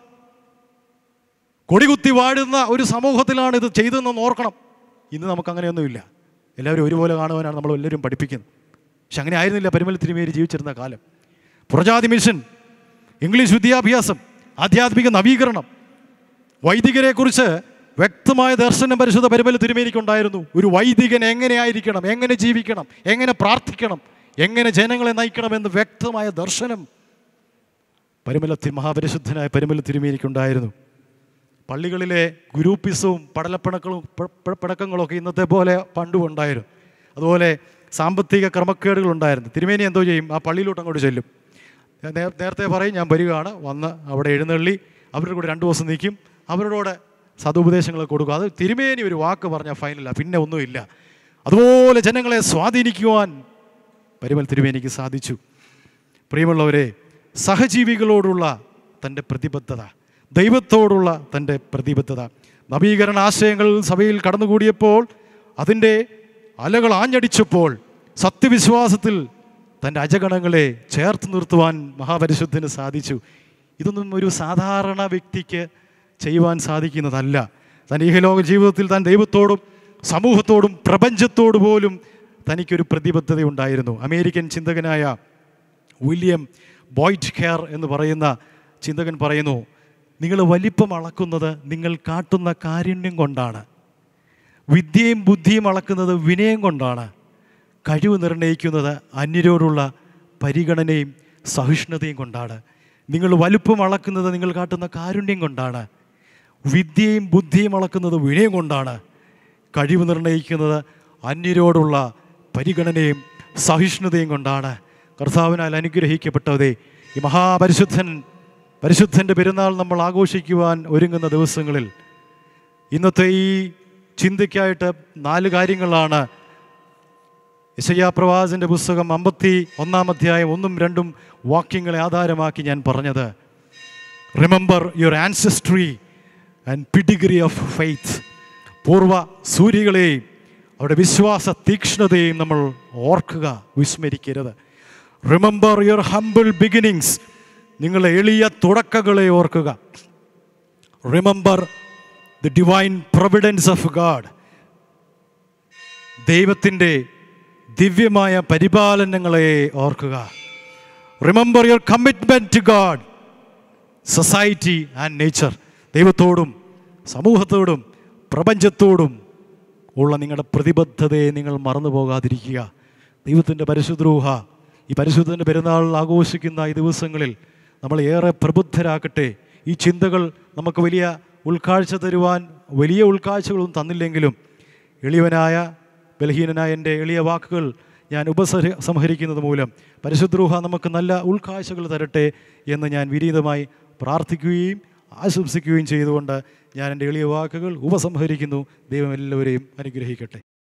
കൊടികുത്തി വാഴുന്ന ഒരു സമൂഹത്തിലാണ് ഇത് ചെയ്തതെന്ന് ഓർക്കണം ഇന്ന് നമുക്ക് അങ്ങനെയൊന്നുമില്ല എല്ലാവരും ഒരുപോലെ കാണുവാനാണ് നമ്മൾ എല്ലാവരും പഠിപ്പിക്കുന്നത് പക്ഷെ അങ്ങനെ ആയിരുന്നില്ല പരിമല തിരുമേരി ജീവിച്ചിരുന്ന കാലം പുറജാതി മിഷൻ ഇംഗ്ലീഷ് വിദ്യാഭ്യാസം ആധ്യാത്മിക നവീകരണം വൈദികരെക്കുറിച്ച് വ്യക്തമായ ദർശനം പരിശുദ്ധ പരിമല തിരുമേനിക്കുണ്ടായിരുന്നു ഒരു വൈദികൻ എങ്ങനെയായിരിക്കണം എങ്ങനെ ജീവിക്കണം എങ്ങനെ പ്രാർത്ഥിക്കണം എങ്ങനെ ജനങ്ങളെ നയിക്കണമെന്ന് വ്യക്തമായ ദർശനം പരിമല തി- മഹാപരിശുദ്ധനായ പരിമല തിരുമേനിക്കുണ്ടായിരുന്നു പള്ളികളിലെ ഗ്രൂപ്പിസവും പടലപ്പിണക്കളും പ- പ- പിണക്കങ്ങളൊക്കെ ഇന്നത്തെ പോലെ പണ്ടും ഉണ്ടായിരുന്നു അതുപോലെ സാമ്പത്തിക ക്രമക്കേടുകളുണ്ടായിരുന്നു തിരുമേനി എന്തോ ചെയ്യും ആ പള്ളിയിലോട്ട് അങ്ങോട്ട് ചെല്ലും ഞാൻ നേ- നേരത്തെ പറയും ഞാൻ വരികയാണ് വന്ന് അവിടെ എഴുന്നള്ളി അവരുടെ കൂടെ രണ്ട് ദിവസം നിൽക്കും അവരോട് സതുപദേശങ്ങൾ കൊടുക്കും അത് തിരുമേനി ഒരു വാക്ക് പറഞ്ഞാൽ ഫൈനല്ല പിന്നെ ഒന്നുമില്ല അതുപോലെ ജനങ്ങളെ സ്വാധീനിക്കുവാൻ പരിമൽ തിരുമേനിക്ക് സാധിച്ചു പ്രിയമുള്ളവരെ സഹജീവികളോടുള്ള തൻ്റെ പ്രതിബദ്ധത ദൈവത്തോടുള്ള തൻ്റെ പ്രതിബദ്ധത നവീകരണ ആശയങ്ങൾ സഭയിൽ കടന്നുകൂടിയപ്പോൾ അതിൻ്റെ അലകൾ ആഞ്ഞടിച്ചപ്പോൾ സത്യവിശ്വാസത്തിൽ തൻ്റെ അജഗണങ്ങളെ ചേർത്ത് നിർത്തുവാൻ മഹാപരിശുദ്ധന് സാധിച്ചു ഇതൊന്നും ഒരു സാധാരണ വ്യക്തിക്ക് ചെയ്യുവാൻ സാധിക്കുന്നതല്ല തൻ്റെ ഇഹലോക ജീവിതത്തിൽ താൻ ദൈവത്തോടും സമൂഹത്തോടും പ്രപഞ്ചത്തോടു പോലും തനിക്കൊരു പ്രതിബദ്ധത ഉണ്ടായിരുന്നു അമേരിക്കൻ ചിന്തകനായ വില്യം ബോയ്റ്റ് കെയർ എന്ന് പറയുന്ന ചിന്തകൻ പറയുന്നു നിങ്ങൾ വലിപ്പം അളക്കുന്നത് നിങ്ങൾ കാട്ടുന്ന കാരുണ്യം കൊണ്ടാണ് വിദ്യയും ബുദ്ധിയും അളക്കുന്നത് വിനയം കൊണ്ടാണ് കഴിവ് നിർണ്ണയിക്കുന്നത് അന്യരോടുള്ള പരിഗണനയും സഹിഷ്ണുതയും കൊണ്ടാണ് നിങ്ങൾ വലുപ്പം അളക്കുന്നത് നിങ്ങൾ കാട്ടുന്ന കാരുണ്യം കൊണ്ടാണ് വിദ്യയും ബുദ്ധിയും അളക്കുന്നത് വിനയം കൊണ്ടാണ് കഴിവ് നിർണ്ണയിക്കുന്നത് അന്യരോടുള്ള പരിഗണനയും സഹിഷ്ണുതയും കൊണ്ടാണ് കർത്താവിനാൽ അനുഗ്രഹിക്കപ്പെട്ടവരെ ഈ മഹാപരിശുദ്ധൻ പരിശുദ്ധൻ്റെ പെരുന്നാൾ നമ്മൾ ആഘോഷിക്കുവാൻ ഒരുങ്ങുന്ന ദിവസങ്ങളിൽ ഇന്നത്തെ ഈ ചിന്തയ്ക്കായിട്ട് നാല് കാര്യങ്ങളാണ് യശയ്യാ പ്രവാചൻ്റെ പുസ്തകം അമ്പത്തി ഒന്നാം അധ്യായം ഒന്നും രണ്ടും വാക്യങ്ങളെ ആധാരമാക്കി ഞാൻ പറഞ്ഞത് remember your ancestry and pedigree of faith പൂർവ സൂര്യകളെയും അവരുടെ വിശ്വാസ തീക്ഷ്ണതയും നമ്മൾ ഓർക്കുക വിസ്മരിക്കരുത് റിമെമ്പർ യുവർ ഹംബിൾ ബിഗിനിങ്സ് നിങ്ങളുടെ എളിയ തുടക്കങ്ങളെ ഓർക്കുക remember the divine providence of God ദൈവത്തിൻ്റെ ദിവ്യമായ പരിപാലനങ്ങളെ ഓർക്കുക remember your commitment to God society and nature ദൈവത്തോടും സമൂഹത്തോടും പ്രപഞ്ചത്തോടും ഉള്ള നിങ്ങളുടെ പ്രതിബദ്ധതയെ നിങ്ങൾ മറന്നു പോകാതിരിക്കുക ദൈവത്തിൻ്റെ പരിശുദ്രൂഹ ഈ പരിശുദ്ധൻ്റെ പെരുന്നാൾ ആഘോഷിക്കുന്ന ഈ ദിവസങ്ങളിൽ നമ്മൾ ഏറെ പ്രബുദ്ധരാക്കട്ടെ ഈ ചിന്തകൾ നമുക്ക് വലിയ ഉൾക്കാഴ്ച തരുവാൻ വലിയ ഉൾക്കാഴ്ചകളൊന്നും തന്നില്ലെങ്കിലും എളിയവനായ ബലഹീനനായ എൻ്റെ എളിയ വാക്കുകൾ ഞാൻ ഉപസരി സംഹരിക്കുന്നത് മൂലം പരിശുദ്രൂഹ നമുക്ക് നല്ല ഉൾക്കാഴ്ചകൾ തരട്ടെ എന്ന് ഞാൻ വിനീതമായി പ്രാർത്ഥിക്കുകയും ആശംസിക്കുകയും ചെയ്തുകൊണ്ട് ഞാൻ എൻ്റെ എളിയ വാക്കുകൾ ഉപസംഹരിക്കുന്നു ദൈവം എല്ലാവരെയും അനുഗ്രഹിക്കട്ടെ